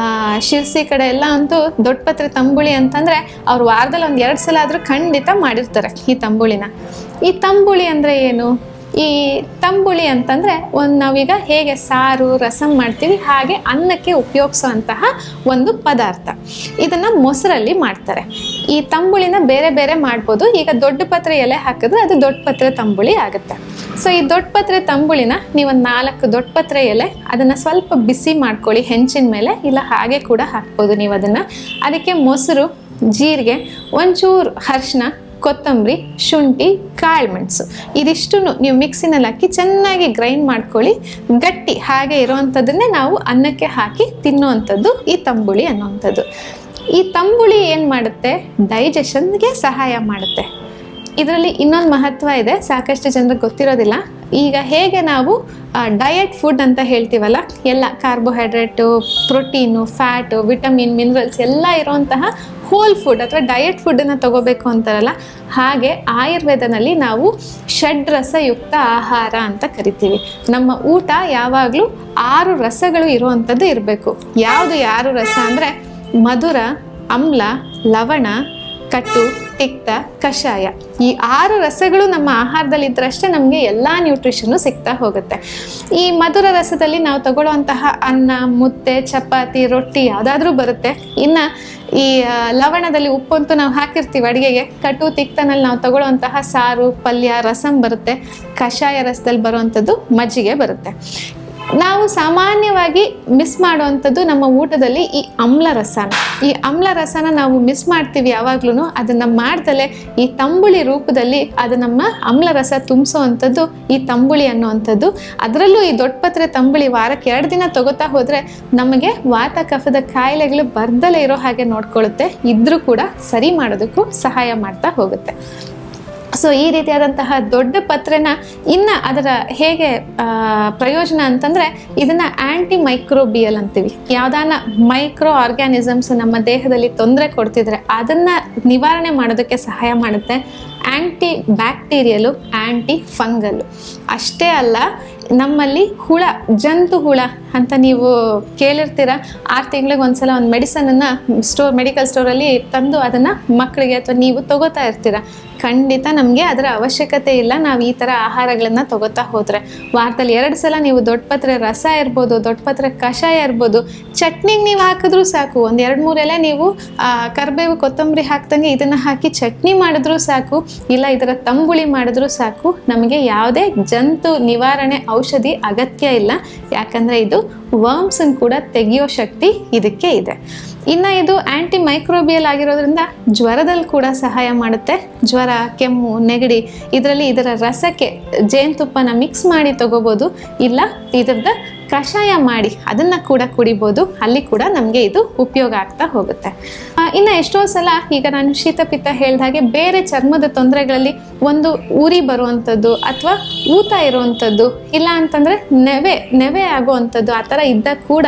ಶಿರ್ಸಿ ಕಡೆ ಎಲ್ಲ ಅಂತೂ ದೊಡ್ಡಪತ್ರೆ ತಂಬುಳಿ ಅಂತಂದರೆ ಅವ್ರು ವಾರದಲ್ಲಿ ಒಂದು ಎರಡು ಸಲ ಆದರೂ ಖಂಡಿತ ಮಾಡಿರ್ತಾರೆ ಈ ತಂಬುಳಿನ ಈ ತಂಬುಳಿ ಅಂದರೆ ಏನು ಈ ತಂಬುಳಿ ಅಂತಂದರೆ ಒಂದು ನಾವೀಗ ಹೇಗೆ ಸಾರು ರಸಂ ಮಾಡ್ತೀವಿ ಹಾಗೆ ಅನ್ನಕ್ಕೆ ಉಪಯೋಗಿಸೋಂತಹ ಒಂದು ಪದಾರ್ಥ ಇದನ್ನು ಮೊಸರಲ್ಲಿ ಮಾಡ್ತಾರೆ ಈ ತಂಬುಳಿನ ಬೇರೆ ಬೇರೆ ಮಾಡ್ಬೋದು ಈಗ ದೊಡ್ಡ ಪತ್ರೆ ಎಲೆ ಹಾಕಿದ್ರೆ ಅದು ದೊಡ್ಡ ಪತ್ರೆ ತಂಬುಳಿ ಆಗುತ್ತೆ ಸೊ ಈ ದೊಡ್ಡ ಪತ್ರೆ ತಂಬುಳಿನ ನೀವೊಂದು ನಾಲ್ಕು ದೊಡ್ಡ ಪತ್ರೆ ಎಲೆ ಅದನ್ನು ಸ್ವಲ್ಪ ಬಿಸಿ ಮಾಡ್ಕೊಳ್ಳಿ ಹೆಂಚಿನ ಮೇಲೆ ಇಲ್ಲ ಹಾಗೆ ಕೂಡ ಹಾಕ್ಬೋದು ನೀವು ಅದನ್ನು ಅದಕ್ಕೆ ಮೊಸರು ಜೀರಿಗೆ ಒಂಚೂರು ಅರಿಶಿನ ಕೊತ್ತಂಬರಿ ಶುಂಠಿ ಕಾಳುಮೆಣಸು ಇದಿಷ್ಟು ನೀವು ಮಿಕ್ಸಿನಲ್ಲಿ ಹಾಕಿ ಚೆನ್ನಾಗಿ ಗ್ರೈಂಡ್ ಮಾಡ್ಕೊಳ್ಳಿ ಗಟ್ಟಿ ಹಾಗೆ ಇರೋವಂಥದ್ದನ್ನೇ ನಾವು ಅನ್ನಕ್ಕೆ ಹಾಕಿ ತಿನ್ನುವಂಥದ್ದು ಈ ತಂಬುಳಿ ಅನ್ನುವಂಥದ್ದು ಈ ತಂಬುಳಿ ಏನು ಮಾಡುತ್ತೆ ಡೈಜೆಷನ್ಗೆ ಸಹಾಯ ಮಾಡುತ್ತೆ ಇದರಲ್ಲಿ ಇನ್ನೊಂದು ಮಹತ್ವ ಇದೆ ಸಾಕಷ್ಟು ಜನರಿಗೆ ಗೊತ್ತಿರೋದಿಲ್ಲ ಈಗ ಹೇಗೆ ನಾವು ಡಯಟ್ ಫುಡ್ ಅಂತ ಹೇಳ್ತೀವಲ್ಲ ಎಲ್ಲ carbohydrate protein fat vitamin minerals ಎಲ್ಲ ಇರುವಂತಹ ಹೋಲ್ ಫುಡ್ ಅಥವಾ ಡಯಟ್ ಫುಡ್ಡನ್ನು ತಗೋಬೇಕು ಅಂತಾರಲ್ಲ ಹಾಗೆ ಆಯುರ್ವೇದನಲ್ಲಿ ನಾವು ಷಡ್ರಸಯುಕ್ತ ಆಹಾರ ಅಂತ ಕರಿತೀವಿ ನಮ್ಮ ಊಟ ಯಾವಾಗಲೂ ಆರು ರಸಗಳು ಇರುವಂಥದ್ದು ಇರಬೇಕು ಯಾವುದು ಯಾರು ರಸ ಅಂದರೆ ಮಧುರ ಅಮ್ಲ ಲವಣ ಕಟು ತಿಕ್ತ ಕಷಾಯ ಈ ಆರು ರಸಗಳು ನಮ್ಮ ಆಹಾರದಲ್ಲಿ ಇದ್ದರಷ್ಟೇ ನಮಗೆ ಎಲ್ಲ ನ್ಯೂಟ್ರಿಷನ್ನು ಸಿಗ್ತಾ ಹೋಗುತ್ತೆ ಈ ಮಧುರ ರಸದಲ್ಲಿ ನಾವು ತಗೊಳ್ಳುವಂತಹ ಅನ್ನ ಮುದ್ದೆ ಚಪಾತಿ ರೊಟ್ಟಿ ಯಾವುದಾದ್ರೂ ಬರುತ್ತೆ ಇನ್ನು ಈ ಆ, ಲವಣದಲ್ಲಿ ಉಪ್ಪಂತೂ ನಾವು ಹಾಕಿರ್ತೀವಿ ಅಡುಗೆಗೆ ಕಟು ತಿಕ್ತನಲ್ಲಿ ನಾವು ತಗೊಳ್ಳುವಂತಹ ಸಾರು ಪಲ್ಯ ರಸಂ ಬರುತ್ತೆ ಕಷಾಯ ರಸದಲ್ಲಿ ಬರುವಂಥದ್ದು ಮಜ್ಜಿಗೆ ಬರುತ್ತೆ ನಾವು ಸಾಮಾನ್ಯವಾಗಿ ಮಿಸ್ ಮಾಡುವಂಥದ್ದು ನಮ್ಮ ಊಟದಲ್ಲಿ ಈ ಅಮ್ಲ ರಸನ ಈ ಅಮ್ಲ ರಸನ ನಾವು ಮಿಸ್ ಮಾಡ್ತೀವಿ ಯಾವಾಗ್ಲೂ ಅದನ್ನ ಮಾಡ್ದಲೆ ಈ ತಂಬುಳಿ ರೂಪದಲ್ಲಿ ಅದು ನಮ್ಮ ಅಮ್ಲ ರಸ ತುಂಬಿಸೋವಂಥದ್ದು ಈ ತಂಬುಳಿ ಅನ್ನುವಂಥದ್ದು ಅದರಲ್ಲೂ ಈ ದೊಡ್ಡಪತ್ರೆ ತಂಬುಳಿ ವಾರಕ್ಕೆ ಎರಡು ದಿನ ತಗೋತಾ ಹೋದರೆ ನಮಗೆ ವಾತ ಕಫದ ಕಾಯಿಲೆಗಳು ಬರ್ದಲೇ ಇರೋ ಹಾಗೆ ನೋಡ್ಕೊಳ್ಳುತ್ತೆ ಇದ್ರೂ ಕೂಡ ಸರಿ ಮಾಡೋದಕ್ಕೂ ಸಹಾಯ ಮಾಡ್ತಾ ಹೋಗುತ್ತೆ ಸೊ ಈ ರೀತಿಯಾದಂತಹ ದೊಡ್ಡ ಪತ್ರೆನ ಇನ್ನು ಅದರ ಹೇಗೆ ಆ, ಪ್ರಯೋಜನ ಅಂತಂದರೆ ಇದನ್ನು ಆ್ಯಂಟಿ ಮೈಕ್ರೋಬಿಯಲ್ ಅಂತೀವಿ ಯಾವುದಾನ ಮೈಕ್ರೋ ಆರ್ಗ್ಯಾನಿಸಮ್ಸ್ ನಮ್ಮ ದೇಹದಲ್ಲಿ ತೊಂದರೆ ಕೊಡ್ತಿದ್ರೆ ಅದನ್ನು ನಿವಾರಣೆ ಮಾಡೋದಕ್ಕೆ ಸಹಾಯ ಮಾಡುತ್ತೆ ಆ್ಯಂಟಿ ಬ್ಯಾಕ್ಟೀರಿಯಲು ಆ್ಯಂಟಿ ಫಂಗಲ್ಲು ಅಷ್ಟೇ ಅಲ್ಲ ನಮ್ಮಲ್ಲಿ ಹುಳ ಜಂತು ಹುಳ ಅಂತ ನೀವು ಕೇಳಿರ್ತೀರ ಆರು ತಿಂಗಳಿಗೆ ಒಂದ್ಸಲ ಒಂದು ಮೆಡಿಸನನ್ನು ಸ್ಟೋರ್ ಮೆಡಿಕಲ್ ಸ್ಟೋರಲ್ಲಿ ತಂದು ಅದನ್ನು ಮಕ್ಕಳಿಗೆ ಅಥವಾ ನೀವು ತಗೋತಾ ಇರ್ತೀರ ಖಂಡಿತ ನಮಗೆ ಅದರ ಅವಶ್ಯಕತೆ ಇಲ್ಲ ನಾವು ಈ ಥರ ಆಹಾರಗಳನ್ನು ತಗೋತಾ ಹೋದರೆ ವಾರದಲ್ಲಿ ಎರಡು ಸಲ ನೀವು ದೊಡ್ಡ ಪತ್ರೆ ರಸ ಇರ್ಬೋದು ದೊಡ್ಡ ಪತ್ರೆ ಕಷಾಯ ಇರ್ಬೋದು ಚಟ್ನಿಗೆ ನೀವು ಹಾಕಿದ್ರೂ ಸಾಕು ಒಂದು ಎರಡು ಮೂರು ಎಲೆ ನೀವು ಆ, ಕರಿಬೇವು ಕೊತ್ತಂಬರಿ ಹಾಕ್ದಂಗೆ ಇದನ್ನು ಹಾಕಿ ಚಟ್ನಿ ಮಾಡಿದ್ರೂ ಸಾಕು ಇಲ್ಲ ಇದರ ತಂಬುಳಿ ಮಾಡಿದ್ರೂ ಸಾಕು ನಮಗೆ ಯಾವುದೇ ಜಂತು ನಿವಾರಣೆ ಔಷಧಿ ಅಗತ್ಯ ಇಲ್ಲ ಯಾಕಂದರೆ ಇದು ವರ್ಮ್ಸನ್ನು ಕೂಡ ತೆಗೆಯೋ ಶಕ್ತಿ ಇದಕ್ಕೆ ಇದೆ ಇನ್ನು ಇದು ಆ್ಯಂಟಿ ಮೈಕ್ರೋಬಿಯಲ್ ಆಗಿರೋದ್ರಿಂದ ಜ್ವರದಲ್ಲಿ ಕೂಡ ಸಹಾಯ ಮಾಡುತ್ತೆ ಜ್ವರ ಕೆಮ್ಮು ನೆಗಡಿ ಇದರಲ್ಲಿ ಇದರ ರಸಕ್ಕೆ ಜೇನುತುಪ್ಪನ ಮಿಕ್ಸ್ ಮಾಡಿ ತಗೋಬೋದು ಇಲ್ಲ ಇದ್ರದ್ದು ಕಷಾಯ ಮಾಡಿ ಅದನ್ನು ಕೂಡ ಕುಡಿಬೋದು ಅಲ್ಲಿ ಕೂಡ ನಮಗೆ ಇದು ಉಪಯೋಗ ಆಗ್ತಾ ಹೋಗುತ್ತೆ ಆ, ಇನ್ನು ಎಷ್ಟೋ ಸಲ ಈಗ ನಾನು ಶೀತಪಿತ್ತ ಹೇಳ್ದ ಹಾಗೆ ಬೇರೆ ಚರ್ಮದ ತೊಂದರೆಗಳಲ್ಲಿ ಒಂದು ಉರಿ ಬರುವಂಥದ್ದು ಅಥವಾ ಊತ ಇರುವಂಥದ್ದು ಇಲ್ಲ ಅಂತಂದರೆ ನೆವೆ ನೆವೆ ಆಗುವಂಥದ್ದು ಆ ಥರ ಇದ್ದಾಗ ಕೂಡ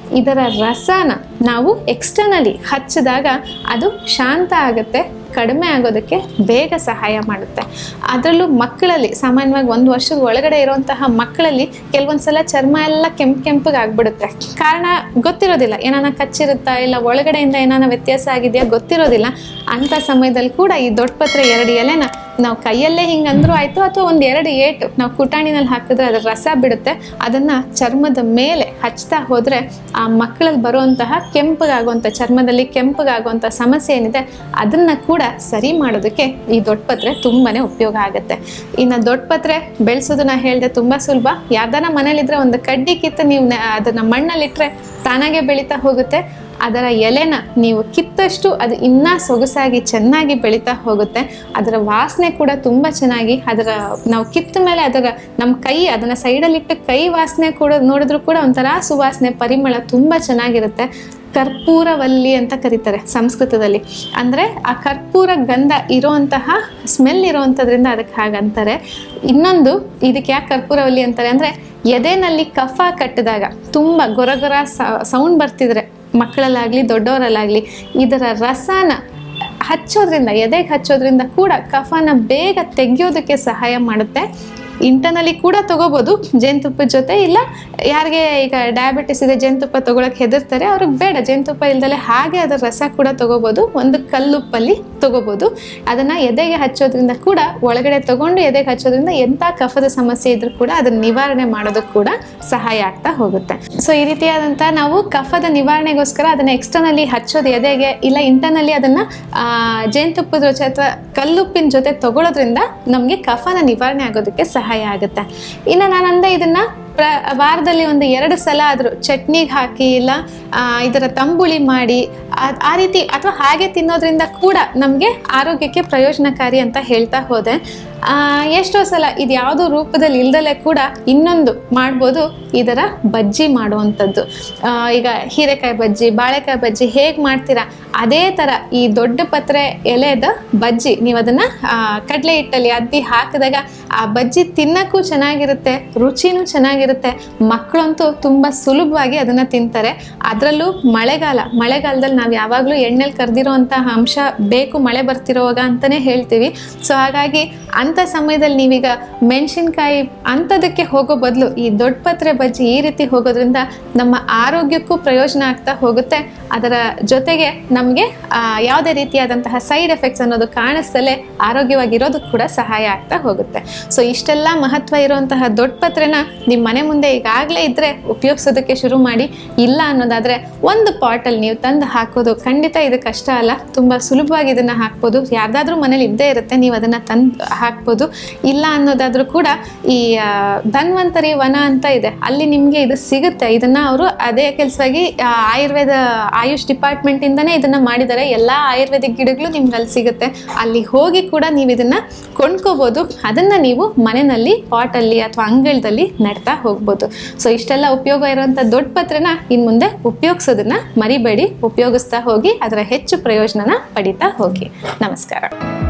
ಇದರ ರಸನ ನಾವು ಎಕ್ಸ್ಟರ್ನಲಿ ಹಚ್ಚಿದಾಗ ಅದು ಶಾಂತ ಆಗುತ್ತೆ ಕಡಿಮೆ ಆಗೋದಕ್ಕೆ ಬೇಗ ಸಹಾಯ ಮಾಡುತ್ತೆ ಅದರಲ್ಲೂ ಮಕ್ಕಳಲ್ಲಿ ಸಾಮಾನ್ಯವಾಗಿ ಒಂದು ವರ್ಷದ ಒಳಗಡೆ ಇರುವಂತಹ ಮಕ್ಕಳಲ್ಲಿ ಕೆಲವೊಂದು ಸಲ ಚರ್ಮ ಎಲ್ಲ ಕೆಂಪು ಕೆಂಪಗೆ ಆಗ್ಬಿಡುತ್ತೆ ಕಾರಣ ಗೊತ್ತಿರೋದಿಲ್ಲ ಏನಾನ ಕಚ್ಚಿರುತ್ತಾ ಇಲ್ಲ ಒಳಗಡೆಯಿಂದ ಏನಾನ ವ್ಯತ್ಯಾಸ ಆಗಿದೆಯಾ ಗೊತ್ತಿರೋದಿಲ್ಲ ಅಂಥ ಸಮಯದಲ್ಲಿ ಕೂಡ ಈ ದೊಡ್ಡ ಪತ್ರೆ ಎರಡು ಎಲೆನ ನಾವು ಕೈಯಲ್ಲೇ ಹಿಂಗೆ ಅಂದ್ರೂ ಆಯಿತು ಅಥವಾ ಒಂದು ಎರಡು ಏಟು ನಾವು ಕುಟಾಣಿನಲ್ಲಿ ಹಾಕಿದ್ರೆ ಅದರ ರಸ ಬಿಡುತ್ತೆ ಅದನ್ನು ಚರ್ಮದ ಮೇಲೆ ಹಚ್ತಾ ಹೋದರೆ ಆ ಮಕ್ಕಳಲ್ಲಿ ಬರುವಂತಹ ಕೆಂಪಗಾಗುವಂಥ ಚರ್ಮದಲ್ಲಿ ಕೆಂಪಗಾಗುವಂಥ ಸಮಸ್ಯೆ ಏನಿದೆ ಅದನ್ನು ಕೂಡ ಸರಿ ಮಾಡೋದಕ್ಕೆ ಈ ದೊಡ್ಡ ಪತ್ರೆ ತುಂಬಾ ಉಪಯೋಗ ಆಗುತ್ತೆ ಇನ್ನು ದೊಡ್ಡ ಪತ್ರೆ ಬೆಳೆಸೋದನ್ನ ಹೇಳಿದೆ ತುಂಬ ಸುಲಭ ಯಾರ್ದಾನ ಮನೇಲಿದ್ರೆ ಒಂದು ಕಡ್ಡಿ ಕಿತ್ತು ನೀವು ನೆ- ಅದನ್ನ ಮಣ್ಣಲ್ಲಿಟ್ಟರೆ ತಾನಾಗೆ ಬೆಳೀತಾ ಹೋಗುತ್ತೆ ಅದರ ಎಲೆನ ನೀವು ಕಿತ್ತಷ್ಟು ಅದು ಇನ್ನೂ ಸೊಗಸಾಗಿ ಚೆನ್ನಾಗಿ ಬೆಳೀತಾ ಹೋಗುತ್ತೆ ಅದರ ವಾಸನೆ ಕೂಡ ತುಂಬ ಚೆನ್ನಾಗಿ ಅದರ ನಾವು ಕಿತ್ತ ಮೇಲೆ ಅದರ ನಮ್ಮ ಕೈ ಅದನ್ನು ಸೈಡಲ್ಲಿಟ್ಟು ಕೈ ವಾಸನೆ ಕೂಡ ನೋಡಿದ್ರು ಕೂಡ ಒಂಥರ ಸುವಾಸನೆ ಪರಿಮಳ ತುಂಬ ಚೆನ್ನಾಗಿರುತ್ತೆ ಕರ್ಪೂರವಲ್ಲಿ ಅಂತ ಕರೀತಾರೆ ಸಂಸ್ಕೃತದಲ್ಲಿ ಅಂದರೆ ಆ ಕರ್ಪೂರ ಗಂಧ ಇರೋಂತಹ ಸ್ಮೆಲ್ ಇರೋವಂಥದ್ರಿಂದ ಅದಕ್ಕೆ ಹಾಗಂತಾರೆ ಇನ್ನೊಂದು ಇದಕ್ಕೆ ಯಾಕೆ ಕರ್ಪೂರವಲ್ಲಿ ಅಂತಾರೆ ಅಂದರೆ ಎದೆನಲ್ಲಿ ಕಫ ಕಟ್ಟಿದಾಗ ತುಂಬ ಗೊರಗೊರ ಸೌಂಡ್ ಬರ್ತಿದ್ರೆ ಮಕ್ಕಳಲ್ಲಾಗಲಿ ದೊಡ್ಡವರಲ್ಲಾಗಲಿ ಇದರ ರಸನ ಹಚ್ಚೋದ್ರಿಂದ ಎದೆಗೆ ಹಚ್ಚೋದ್ರಿಂದ ಕೂಡ ಕಫನ ಬೇಗ ತೆಗೆಯೋದಕ್ಕೆ ಸಹಾಯ ಮಾಡುತ್ತೆ ಇಂಟರ್ನಲಿ ಕೂಡ ತಗೋಬೋದು ಜೇನುತುಪ್ಪದ ಜೊತೆ ಇಲ್ಲ ಯಾರಿಗೆ ಈಗ ಡಯಾಬಿಟಿಸ್ ಇದೆ ಜೇನುತುಪ್ಪ ತಗೊಳಕ್ಕೆ ಹೆದರ್ತಾರೆ ಅವ್ರಿಗೆ ಬೇಡ ಜೇನುತುಪ್ಪ ಇಲ್ದಲೆ ಹಾಗೆ ಅದರ ರಸ ಕೂಡ ತಗೋಬೋದು ಒಂದು ಕಲ್ಲುಪ್ಪಲ್ಲಿ ತಗೋಬೋದು ಅದನ್ನು ಎದೆಗೆ ಹಚ್ಚೋದ್ರಿಂದ ಕೂಡ ಒಳಗಡೆ ತಗೊಂಡು ಎದೆಗೆ ಹಚ್ಚೋದ್ರಿಂದ ಎಂಥ ಕಫದ ಸಮಸ್ಯೆ ಇದ್ರೂ ಕೂಡ ಅದನ್ನ ನಿವಾರಣೆ ಮಾಡೋದಕ್ಕೆ ಕೂಡ ಸಹಾಯ ಆಗ್ತಾ ಹೋಗುತ್ತೆ ಸೊ ಈ ರೀತಿಯಾದಂಥ ನಾವು ಕಫದ ನಿವಾರಣೆಗೋಸ್ಕರ ಅದನ್ನು ಎಕ್ಸ್ಟರ್ನಲ್ಲಿ ಹಚ್ಚೋದು ಎದೆಗೆ ಇಲ್ಲ ಇಂಟರ್ನಲ್ಲಿ ಅದನ್ನು ಜೇನುತುಪ್ಪದ ಜೊತೆ ಅಥವಾ ಕಲ್ಲುಪ್ಪಿನ ಜೊತೆ ತಗೊಳ್ಳೋದ್ರಿಂದ ನಮಗೆ ಕಫನ ನಿವಾರಣೆ ಆಗೋದಕ್ಕೆ ಸಹಾಯ ಆಗುತ್ತೆ ಇನ್ನು ನಾನು ಅಂದೆ ಇದನ್ನ ಪ್ರ ವಾರದಲ್ಲಿ ಒಂದು ಎರಡು ಸಲ ಆದರೂ ಚಟ್ನಿಗೆ ಹಾಕಿ ಇಲ್ಲ ಆ, ಇದರ ತಂಬುಳಿ ಮಾಡಿ ಆ- ಆ ರೀತಿ ಅಥವಾ ಹಾಗೆ ತಿನ್ನೋದ್ರಿಂದ ಕೂಡ ನಮಗೆ ಆರೋಗ್ಯಕ್ಕೆ ಪ್ರಯೋಜನಕಾರಿ ಅಂತ ಹೇಳ್ತಾ ಹೋದೆ ಆ, ಎಷ್ಟೋ ಸಲ ಇದು ಯಾವುದೋ ರೂಪದಲ್ಲಿ ಇಲ್ದಲೆ ಕೂಡ ಇನ್ನೊಂದು ಮಾಡ್ಬೋದು ಇದರ ಬಜ್ಜಿ ಮಾಡುವಂಥದ್ದು ಆ, ಈಗ ಹೀರೆಕಾಯಿ ಬಜ್ಜಿ ಬಾಳೆಕಾಯಿ ಬಜ್ಜಿ ಹೇಗೆ ಮಾಡ್ತೀರಾ ಅದೇ ಥರ ಈ ದೊಡ್ಡ ಪತ್ರೆ ಎಲೆದ ಬಜ್ಜಿ ನೀವು ಅದನ್ನು ಕಡಲೆ ಹಿಟ್ಟಲ್ಲಿ ಅದ್ದಿ ಹಾಕಿದಾಗ ಆ ಬಜ್ಜಿ ತಿನ್ನಕ್ಕೂ ಚೆನ್ನಾಗಿರುತ್ತೆ ರುಚಿನೂ ಚೆನ್ನಾಗಿರುತ್ತೆ ಮಕ್ಕಳಂತೂ ತುಂಬ ಸುಲಭವಾಗಿ ಅದನ್ನು ತಿಂತಾರೆ ಅದರಲ್ಲೂ ಮಳೆಗಾಲ ಮಳೆಗಾಲದಲ್ಲಿ ನಾವು ಯಾವಾಗಲೂ ಎಣ್ಣೆಲಿ ಕರೆದಿರೋವಂತಹ ಅಂಶ ಬೇಕು ಮಳೆ ಬರ್ತಿರೋವಾಗ ಅಂತಲೇ ಹೇಳ್ತೀವಿ ಸೊ ಹಾಗಾಗಿ ಅಂಥ ಸಮಯದಲ್ಲಿ ನೀವೀಗ ಮೆಣಸಿನ್ಕಾಯಿ ಅಂಥದಕ್ಕೆ ಹೋಗೋ ಬದಲು ಈ ದೊಡ್ಡ ಪತ್ರೆ ಬಜ್ಜಿ ಈ ರೀತಿ ಹೋಗೋದ್ರಿಂದ ನಮ್ಮ ಆರೋಗ್ಯಕ್ಕೂ ಪ್ರಯೋಜನ ಆಗ್ತಾ ಹೋಗುತ್ತೆ ಅದರ ಜೊತೆಗೆ ನಮಗೆ ಯಾವುದೇ ರೀತಿಯಾದಂತಹ ಸೈಡ್ ಎಫೆಕ್ಟ್ಸ್ ಅನ್ನೋದು ಕಾಣಿಸ್ತಲೇ ಆರೋಗ್ಯವಾಗಿರೋದಕ್ಕೆ ಕೂಡ ಸಹಾಯ ಆಗ್ತಾ ಹೋಗುತ್ತೆ ಸೊ ಇಷ್ಟೆಲ್ಲ ಮಹತ್ವ ಇರುವಂತಹ ದೊಡ್ಡ ಪತ್ರೆನ ನಿಮ್ಮ ಮನೆ ಮುಂದೆ ಈಗಾಗಲೇ ಇದ್ದರೆ ಉಪಯೋಗಿಸೋದಕ್ಕೆ ಶುರು ಮಾಡಿ ಇಲ್ಲ ಅನ್ನೋದಾದರೆ ಒಂದು ಪಾಟಲ್ಲಿ ನೀವು ತಂದು ಹಾಕೋದು ಖಂಡಿತ ಇದು ಕಷ್ಟ ಅಲ್ಲ ತುಂಬ ಸುಲಭವಾಗಿ ಇದನ್ನು ಹಾಕ್ಬೋದು ಯಾರ್ದಾದ್ರೂ ಮನೇಲಿ ಇದ್ದೇ ಇರುತ್ತೆ ನೀವು ಅದನ್ನು ತಂದು ಹಾಕ್ಬೋದು ಇಲ್ಲ ಅನ್ನೋದಾದ್ರೂ ಕೂಡ ಈ ಆ, ಧನ್ವಂತರಿ ವನ ಅಂತ ಇದೆ ಅಲ್ಲಿ ನಿಮಗೆ ಇದು ಸಿಗುತ್ತೆ ಇದನ್ನು ಅವರು ಅದೇ ಕೆಲಸವಾಗಿ ಆಯುರ್ವೇದ ಆಯುಷ್ ಡಿಪಾರ್ಟ್ಮೆಂಟಿಂದನೇ ಇದನ್ನು ಮಾಡಿದ್ದಾರೆ ಎಲ್ಲ ಆಯುರ್ವೇದಿಕ್ ಗಿಡಗಳು ನಿಮ್ಗೆ ಅಲ್ಲಿ ಸಿಗುತ್ತೆ ಅಲ್ಲಿ ಹೋಗಿ ಕೂಡ ನೀವು ಇದನ್ನು ಕೊಂಡ್ಕೋಬೋದು ಅದನ್ನು ನೀವು ಮನೆಯಲ್ಲಿ ಪಾಟಲ್ಲಿ ಅಥವಾ ಅಂಗಳದಲ್ಲಿ ನೆಡ್ತಾ ಹೋಗ್ಬೋದು ಸೊ ಇಷ್ಟೆಲ್ಲ ಉಪಯೋಗ ಇರುವಂಥ ದೊಡ್ಡ ಪತ್ರನ ಇನ್ನು ಮುಂದೆ ಉಪಯೋಗಿಸೋದನ್ನ ಮರಿಬೇಡಿ ಉಪಯೋಗಿಸ್ತಾ ಹೋಗಿ ಅದರ ಹೆಚ್ಚು ಪ್ರಯೋಜನನ ಪಡಿತಾ ಹೋಗಿ ನಮಸ್ಕಾರ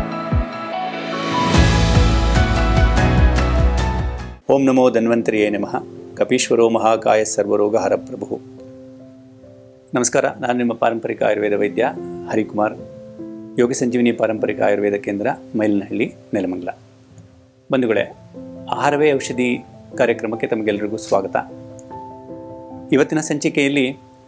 ಓಂ ನಮೋ ಧನ್ವಂತರಿಯೇ ನಮಃ ಕಪೀಶ್ವರೋ ಮಹಾಕಾಯ ಸರ್ವರೋಗ ಹರಪ್ರಭು ನಮಸ್ಕಾರ ನಾನು ನಿಮ್ಮ ಪಾರಂಪರಿಕ ಆಯುರ್ವೇದ ವೈದ್ಯ ಹರಿಕುಮಾರ್ ಯೋಗ ಸಂಜೀವಿನಿ ಪಾರಂಪರಿಕ ಆಯುರ್ವೇದ ಕೇಂದ್ರ ಮೈಲನಹಳ್ಳಿ ನೆಲಮಂಗಲ ಬಂಧುಗಳೇ ಆಹಾರವೇ ಔಷಧಿ ಕಾರ್ಯಕ್ರಮಕ್ಕೆ ತಮಗೆಲ್ಲರಿಗೂ ಸ್ವಾಗತ ಇವತ್ತಿನ ಸಂಚಿಕೆಯಲ್ಲಿ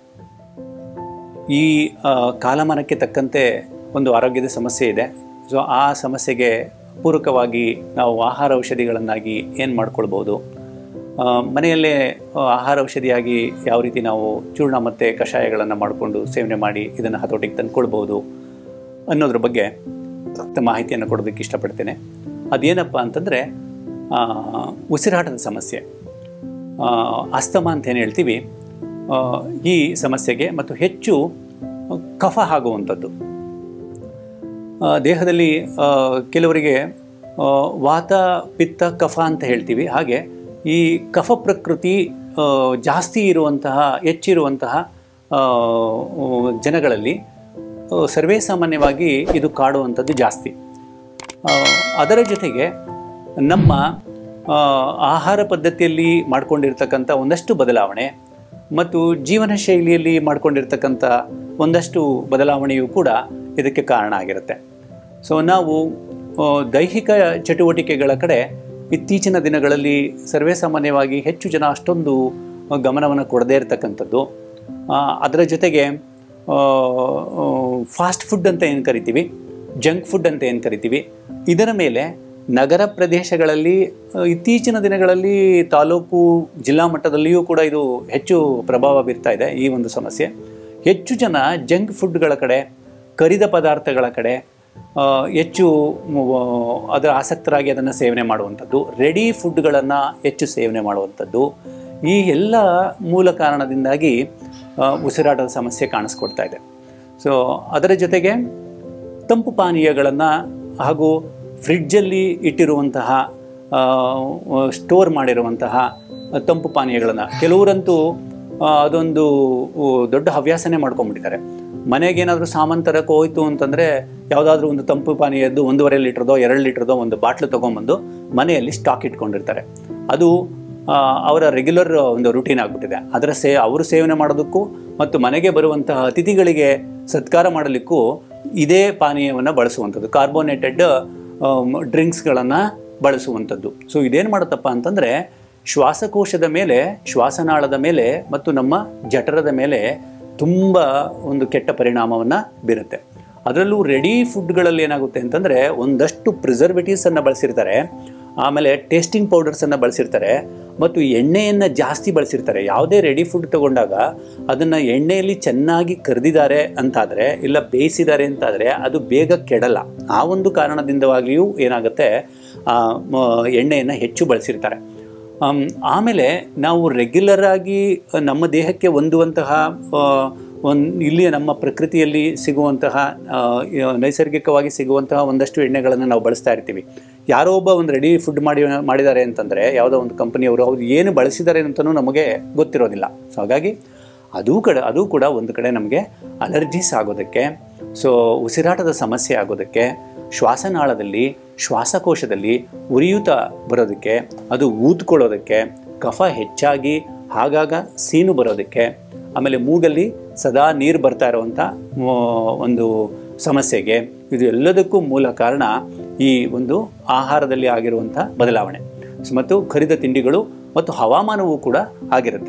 ಈ ಆ, ಕಾಲಮಾನಕ್ಕೆ ತಕ್ಕಂತೆ ಒಂದು ಆರೋಗ್ಯದ ಸಮಸ್ಯೆ ಇದೆ ಸೊ ಆ ಸಮಸ್ಯೆಗೆ ಪೂರಕವಾಗಿ ನಾವು ಆಹಾರ ಔಷಧಿಗಳನ್ನಾಗಿ ಏನು ಮಾಡ್ಕೊಳ್ಬೋದು ಆ, ಮನೆಯಲ್ಲೇ ಆ, ಆಹಾರ ಔಷಧಿಯಾಗಿ ಯಾವ ರೀತಿ ನಾವು ಚೂರ್ಣ ಮತ್ತು ಕಷಾಯಗಳನ್ನು ಮಾಡಿಕೊಂಡು ಸೇವನೆ ಮಾಡಿ ಇದನ್ನು ಹತೋಟಿಗೆ ತಂದ್ಕೊಳ್ಬೋದು ಅನ್ನೋದ್ರ ಬಗ್ಗೆ ತ- ಮಾಹಿತಿಯನ್ನು ಕೊಡೋದಕ್ಕೆ ಇಷ್ಟಪಡ್ತೇನೆ ಅದೇನಪ್ಪ ಅಂತಂದರೆ ಉಸಿರಾಟದ ಸಮಸ್ಯೆ ಆ, ಅಸ್ತಮ ಅಂತ ಏನು ಹೇಳ್ತೀವಿ ಆ, ಈ ಸಮಸ್ಯೆಗೆ ಮತ್ತು ಹೆಚ್ಚು ಕಫ ಆಗುವಂಥದ್ದು ಆ, ದೇಹದಲ್ಲಿ ಆ, ಕೆಲವರಿಗೆ ಆ, ವಾತ ಪಿತ್ತ ಕಫ ಅಂತ ಹೇಳ್ತೀವಿ ಹಾಗೆ ಈ ಕಫ ಪ್ರಕೃತಿ ಆ, ಜಾಸ್ತಿ ಇರುವಂತಹ ಹೆಚ್ಚಿರುವಂತಹ ಆ, ಜನಗಳಲ್ಲಿ ಆ, ಸರ್ವೇ ಸಾಮಾನ್ಯವಾಗಿ ಇದು ಕಾಡುವಂಥದ್ದು ಜಾಸ್ತಿ ಆ, ಅದರ ಜೊತೆಗೆ ನಮ್ಮ ಆ, ಆಹಾರ ಪದ್ಧತಿಯಲ್ಲಿ ಮಾಡಿಕೊಂಡಿರ್ತಕ್ಕಂಥ ಒಂದಷ್ಟು ಬದಲಾವಣೆ ಮತ್ತು ಜೀವನ ಶೈಲಿಯಲ್ಲಿ ಮಾಡ್ಕೊಂಡಿರ್ತಕ್ಕಂಥ ಒಂದಷ್ಟು ಬದಲಾವಣೆಯೂ ಕೂಡ ಇದಕ್ಕೆ ಕಾರಣ ಆಗಿರುತ್ತೆ ಸೊ ನಾವು ಆ, ದೈಹಿಕ ಚಟುವಟಿಕೆಗಳ ಕಡೆ ಇತ್ತೀಚಿನ ದಿನಗಳಲ್ಲಿ ಸರ್ವೇ ಸಾಮಾನ್ಯವಾಗಿ ಹೆಚ್ಚು ಜನ ಅಷ್ಟೊಂದು ಗಮನವನ್ನು ಕೊಡದೇ ಇರತಕ್ಕಂಥದ್ದು ಆ, ಅದರ ಜೊತೆಗೆ ಫಾಸ್ಟ್ ಫುಡ್ ಅಂತ ಏನು ಕರಿತೀವಿ ಜಂಕ್ ಫುಡ್ ಅಂತ ಏನು ಕರಿತೀವಿ ಇದರ ಮೇಲೆ ನಗರ ಪ್ರದೇಶಗಳಲ್ಲಿ ಆ, ಇತ್ತೀಚಿನ ದಿನಗಳಲ್ಲಿ ತಾಲೂಕು ಜಿಲ್ಲಾ ಮಟ್ಟದಲ್ಲಿಯೂ ಕೂಡ ಇದು ಹೆಚ್ಚು ಪ್ರಭಾವ ಬೀರ್ತಾ ಇದೆ ಈ ಒಂದು ಸಮಸ್ಯೆ ಹೆಚ್ಚು ಜನ ಜಂಕ್ ಫುಡ್ಗಳ ಕಡೆ ಕರಿದ ಪದಾರ್ಥಗಳ ಕಡೆ ಆ, ಹೆಚ್ಚು ಮ್, ಅದರ ಆಸಕ್ತರಾಗಿ ಅದನ್ನು ಸೇವನೆ ಮಾಡುವಂಥದ್ದು ರೆಡಿ ಫುಡ್ಗಳನ್ನು ಹೆಚ್ಚು ಸೇವನೆ ಮಾಡುವಂಥದ್ದು ಈ ಎಲ್ಲ ಮೂಲ ಕಾರಣದಿಂದಾಗಿ ಆ, ಉಸಿರಾಟದ ಸಮಸ್ಯೆ ಕಾಣಿಸ್ಕೊಡ್ತಾ ಇದೆ ಸೊ ಅದರ ಜೊತೆಗೆ ತಂಪು ಪಾನೀಯಗಳನ್ನು ಹಾಗೂ ಫ್ರಿಡ್ಜಲ್ಲಿ ಇಟ್ಟಿರುವಂತಹ ಆ, ಸ್ಟೋರ್ ಮಾಡಿರುವಂತಹ ತಂಪು ಪಾನೀಯಗಳನ್ನು ಕೆಲವರಂತೂ ಆ, ಅದೊಂದು ಉ, ದೊಡ್ಡ ಹವ್ಯಾಸನೇ ಮಾಡ್ಕೊಂಡ್ಬಿಟ್ಟಿದ್ದಾರೆ ಮನೆಗೆ ಏನಾದರೂ ಸಾಮಾನು ತರಕ್ಕೆ ಹೋಯ್ತು ಅಂತಂದರೆ ಯಾವುದಾದ್ರೂ ಒಂದು ತಂಪು ಪಾನೀಯದ್ದು ಒಂದೂವರೆ ಲೀಟ್ರದೋ ಎರಡು ಲೀಟ್ರದೋ ಒಂದು ಬಾಟ್ಲು ತೊಗೊಂಬಂದು ಮನೆಯಲ್ಲಿ ಸ್ಟಾಕ್ ಇಟ್ಕೊಂಡಿರ್ತಾರೆ ಅದು ಆ, ಅವರ ರೆಗ್ಯುಲರ್ ಒಂದು ರುಟೀನ್ ಆಗಿಬಿಟ್ಟಿದೆ ಅದರ ಸೇ ಅವರು ಸೇವನೆ ಮಾಡೋದಕ್ಕೂ ಮತ್ತು ಮನೆಗೆ ಬರುವಂತಹ ಅತಿಥಿಗಳಿಗೆ ಸತ್ಕಾರ ಮಾಡಲಿಕ್ಕೂ ಇದೇ ಪಾನೀಯವನ್ನು ಬಳಸುವಂಥದ್ದು ಕಾರ್ಬೋನೇಟೆಡ್ ಡ್ರಿಂಕ್ಸ್ಗಳನ್ನು ಬಳಸುವಂಥದ್ದು ಸೊ ಇದೇನು ಮಾಡುತ್ತಪ್ಪ ಅಂತಂದರೆ ಶ್ವಾಸಕೋಶದ ಮೇಲೆ ಶ್ವಾಸನಾಳದ ಮೇಲೆ ಮತ್ತು ನಮ್ಮ ಜಠರದ ಮೇಲೆ ತುಂಬ ಒಂದು ಕೆಟ್ಟ ಪರಿಣಾಮವನ್ನು ಬೀರುತ್ತೆ ಅದರಲ್ಲೂ ರೆಡಿ ಫುಡ್ಗಳಲ್ಲಿ ಏನಾಗುತ್ತೆ ಅಂತಂದರೆ ಒಂದಷ್ಟು ಪ್ರಿಸರ್ವೇಟಿವ್ಸನ್ನು ಬಳಸಿರ್ತಾರೆ ಆಮೇಲೆ ಟೇಸ್ಟಿಂಗ್ ಪೌಡರ್ಸನ್ನು ಬಳಸಿರ್ತಾರೆ ಮತ್ತು ಎಣ್ಣೆಯನ್ನು ಜಾಸ್ತಿ ಬಳಸಿರ್ತಾರೆ ಯಾವುದೇ ರೆಡಿ ಫುಡ್ ತಗೊಂಡಾಗ ಅದನ್ನು ಎಣ್ಣೆಯಲ್ಲಿ ಚೆನ್ನಾಗಿ ಕರೆದಿದ್ದಾರೆ ಅಂತಾದರೆ ಇಲ್ಲ ಬೇಯಿಸಿದ್ದಾರೆ ಅಂತಾದರೆ ಅದು ಬೇಗ ಕೆಡಲ್ಲ ಆ ಒಂದು ಕಾರಣದಿಂದವಾಗಿಯೂ ಏನಾಗುತ್ತೆ ಆ, ಮ- ಎಣ್ಣೆಯನ್ನು ಹೆಚ್ಚು ಬಳಸಿರ್ತಾರೆ ಆಮ್, ಆಮೇಲೆ ನಾವು ರೆಗ್ಯುಲರ್ ಆಗಿ ನಮ್ಮ ದೇಹಕ್ಕೆ ಹೊಂದುವಂತಹ ಒಂದು ಇಲ್ಲಿಯ ನಮ್ಮ ಪ್ರಕೃತಿಯಲ್ಲಿ ಸಿಗುವಂತಹ ಆ, ಯ- ನೈಸರ್ಗಿಕವಾಗಿ ಸಿಗುವಂತಹ ಒಂದಷ್ಟು ಎಣ್ಣೆಗಳನ್ನು ನಾವು ಬಳಸ್ತಾ ಇರ್ತೀವಿ ಯಾರೋ ಒಬ್ಬ ಒಂದು ರೆಡಿ ಫುಡ್ ಮಾಡಿ ಮಾಡಿದ್ದಾರೆ ಅಂತಂದರೆ ಯಾವುದೋ ಒಂದು ಕಂಪನಿಯವರು ಅವ್ರು ಏನು ಬಳಸಿದ್ದಾರೆ ಅಂತಲೂ ನಮಗೆ ಗೊತ್ತಿರೋದಿಲ್ಲ ಸೊ ಹಾಗಾಗಿ ಅದು ಕಡೆ ಅದು ಕೂಡ ಒಂದು ಕಡೆ ನಮಗೆ ಅಲರ್ಜೀಸ್ ಆಗೋದಕ್ಕೆ ಸೊ ಉಸಿರಾಟದ ಸಮಸ್ಯೆ ಆಗೋದಕ್ಕೆ ಶ್ವಾಸನಾಳದಲ್ಲಿ ಶ್ವಾಸಕೋಶದಲ್ಲಿ ಉರಿಯೂತ ಬರೋದಕ್ಕೆ ಅದು ಊದ್ಕೊಳ್ಳೋದಕ್ಕೆ ಕಫ ಹೆಚ್ಚಾಗಿ ಆಗಾಗ ಸೀನು ಬರೋದಕ್ಕೆ ಆಮೇಲೆ ಮೂಗಲ್ಲಿ ಸದಾ ನೀರು ಬರ್ತಾ ಇರುವಂಥ ಒಂದು ಸಮಸ್ಯೆಗೆ ಇದು ಎಲ್ಲದಕ್ಕೂ ಮೂಲ ಕಾರಣ ಈ ಒಂದು ಆಹಾರದಲ್ಲಿ ಆಗಿರುವಂಥ ಬದಲಾವಣೆ ಸೊ ಮತ್ತು ಕರಿದ ತಿಂಡಿಗಳು ಮತ್ತು ಹವಾಮಾನವೂ ಕೂಡ ಆಗಿರುತ್ತೆ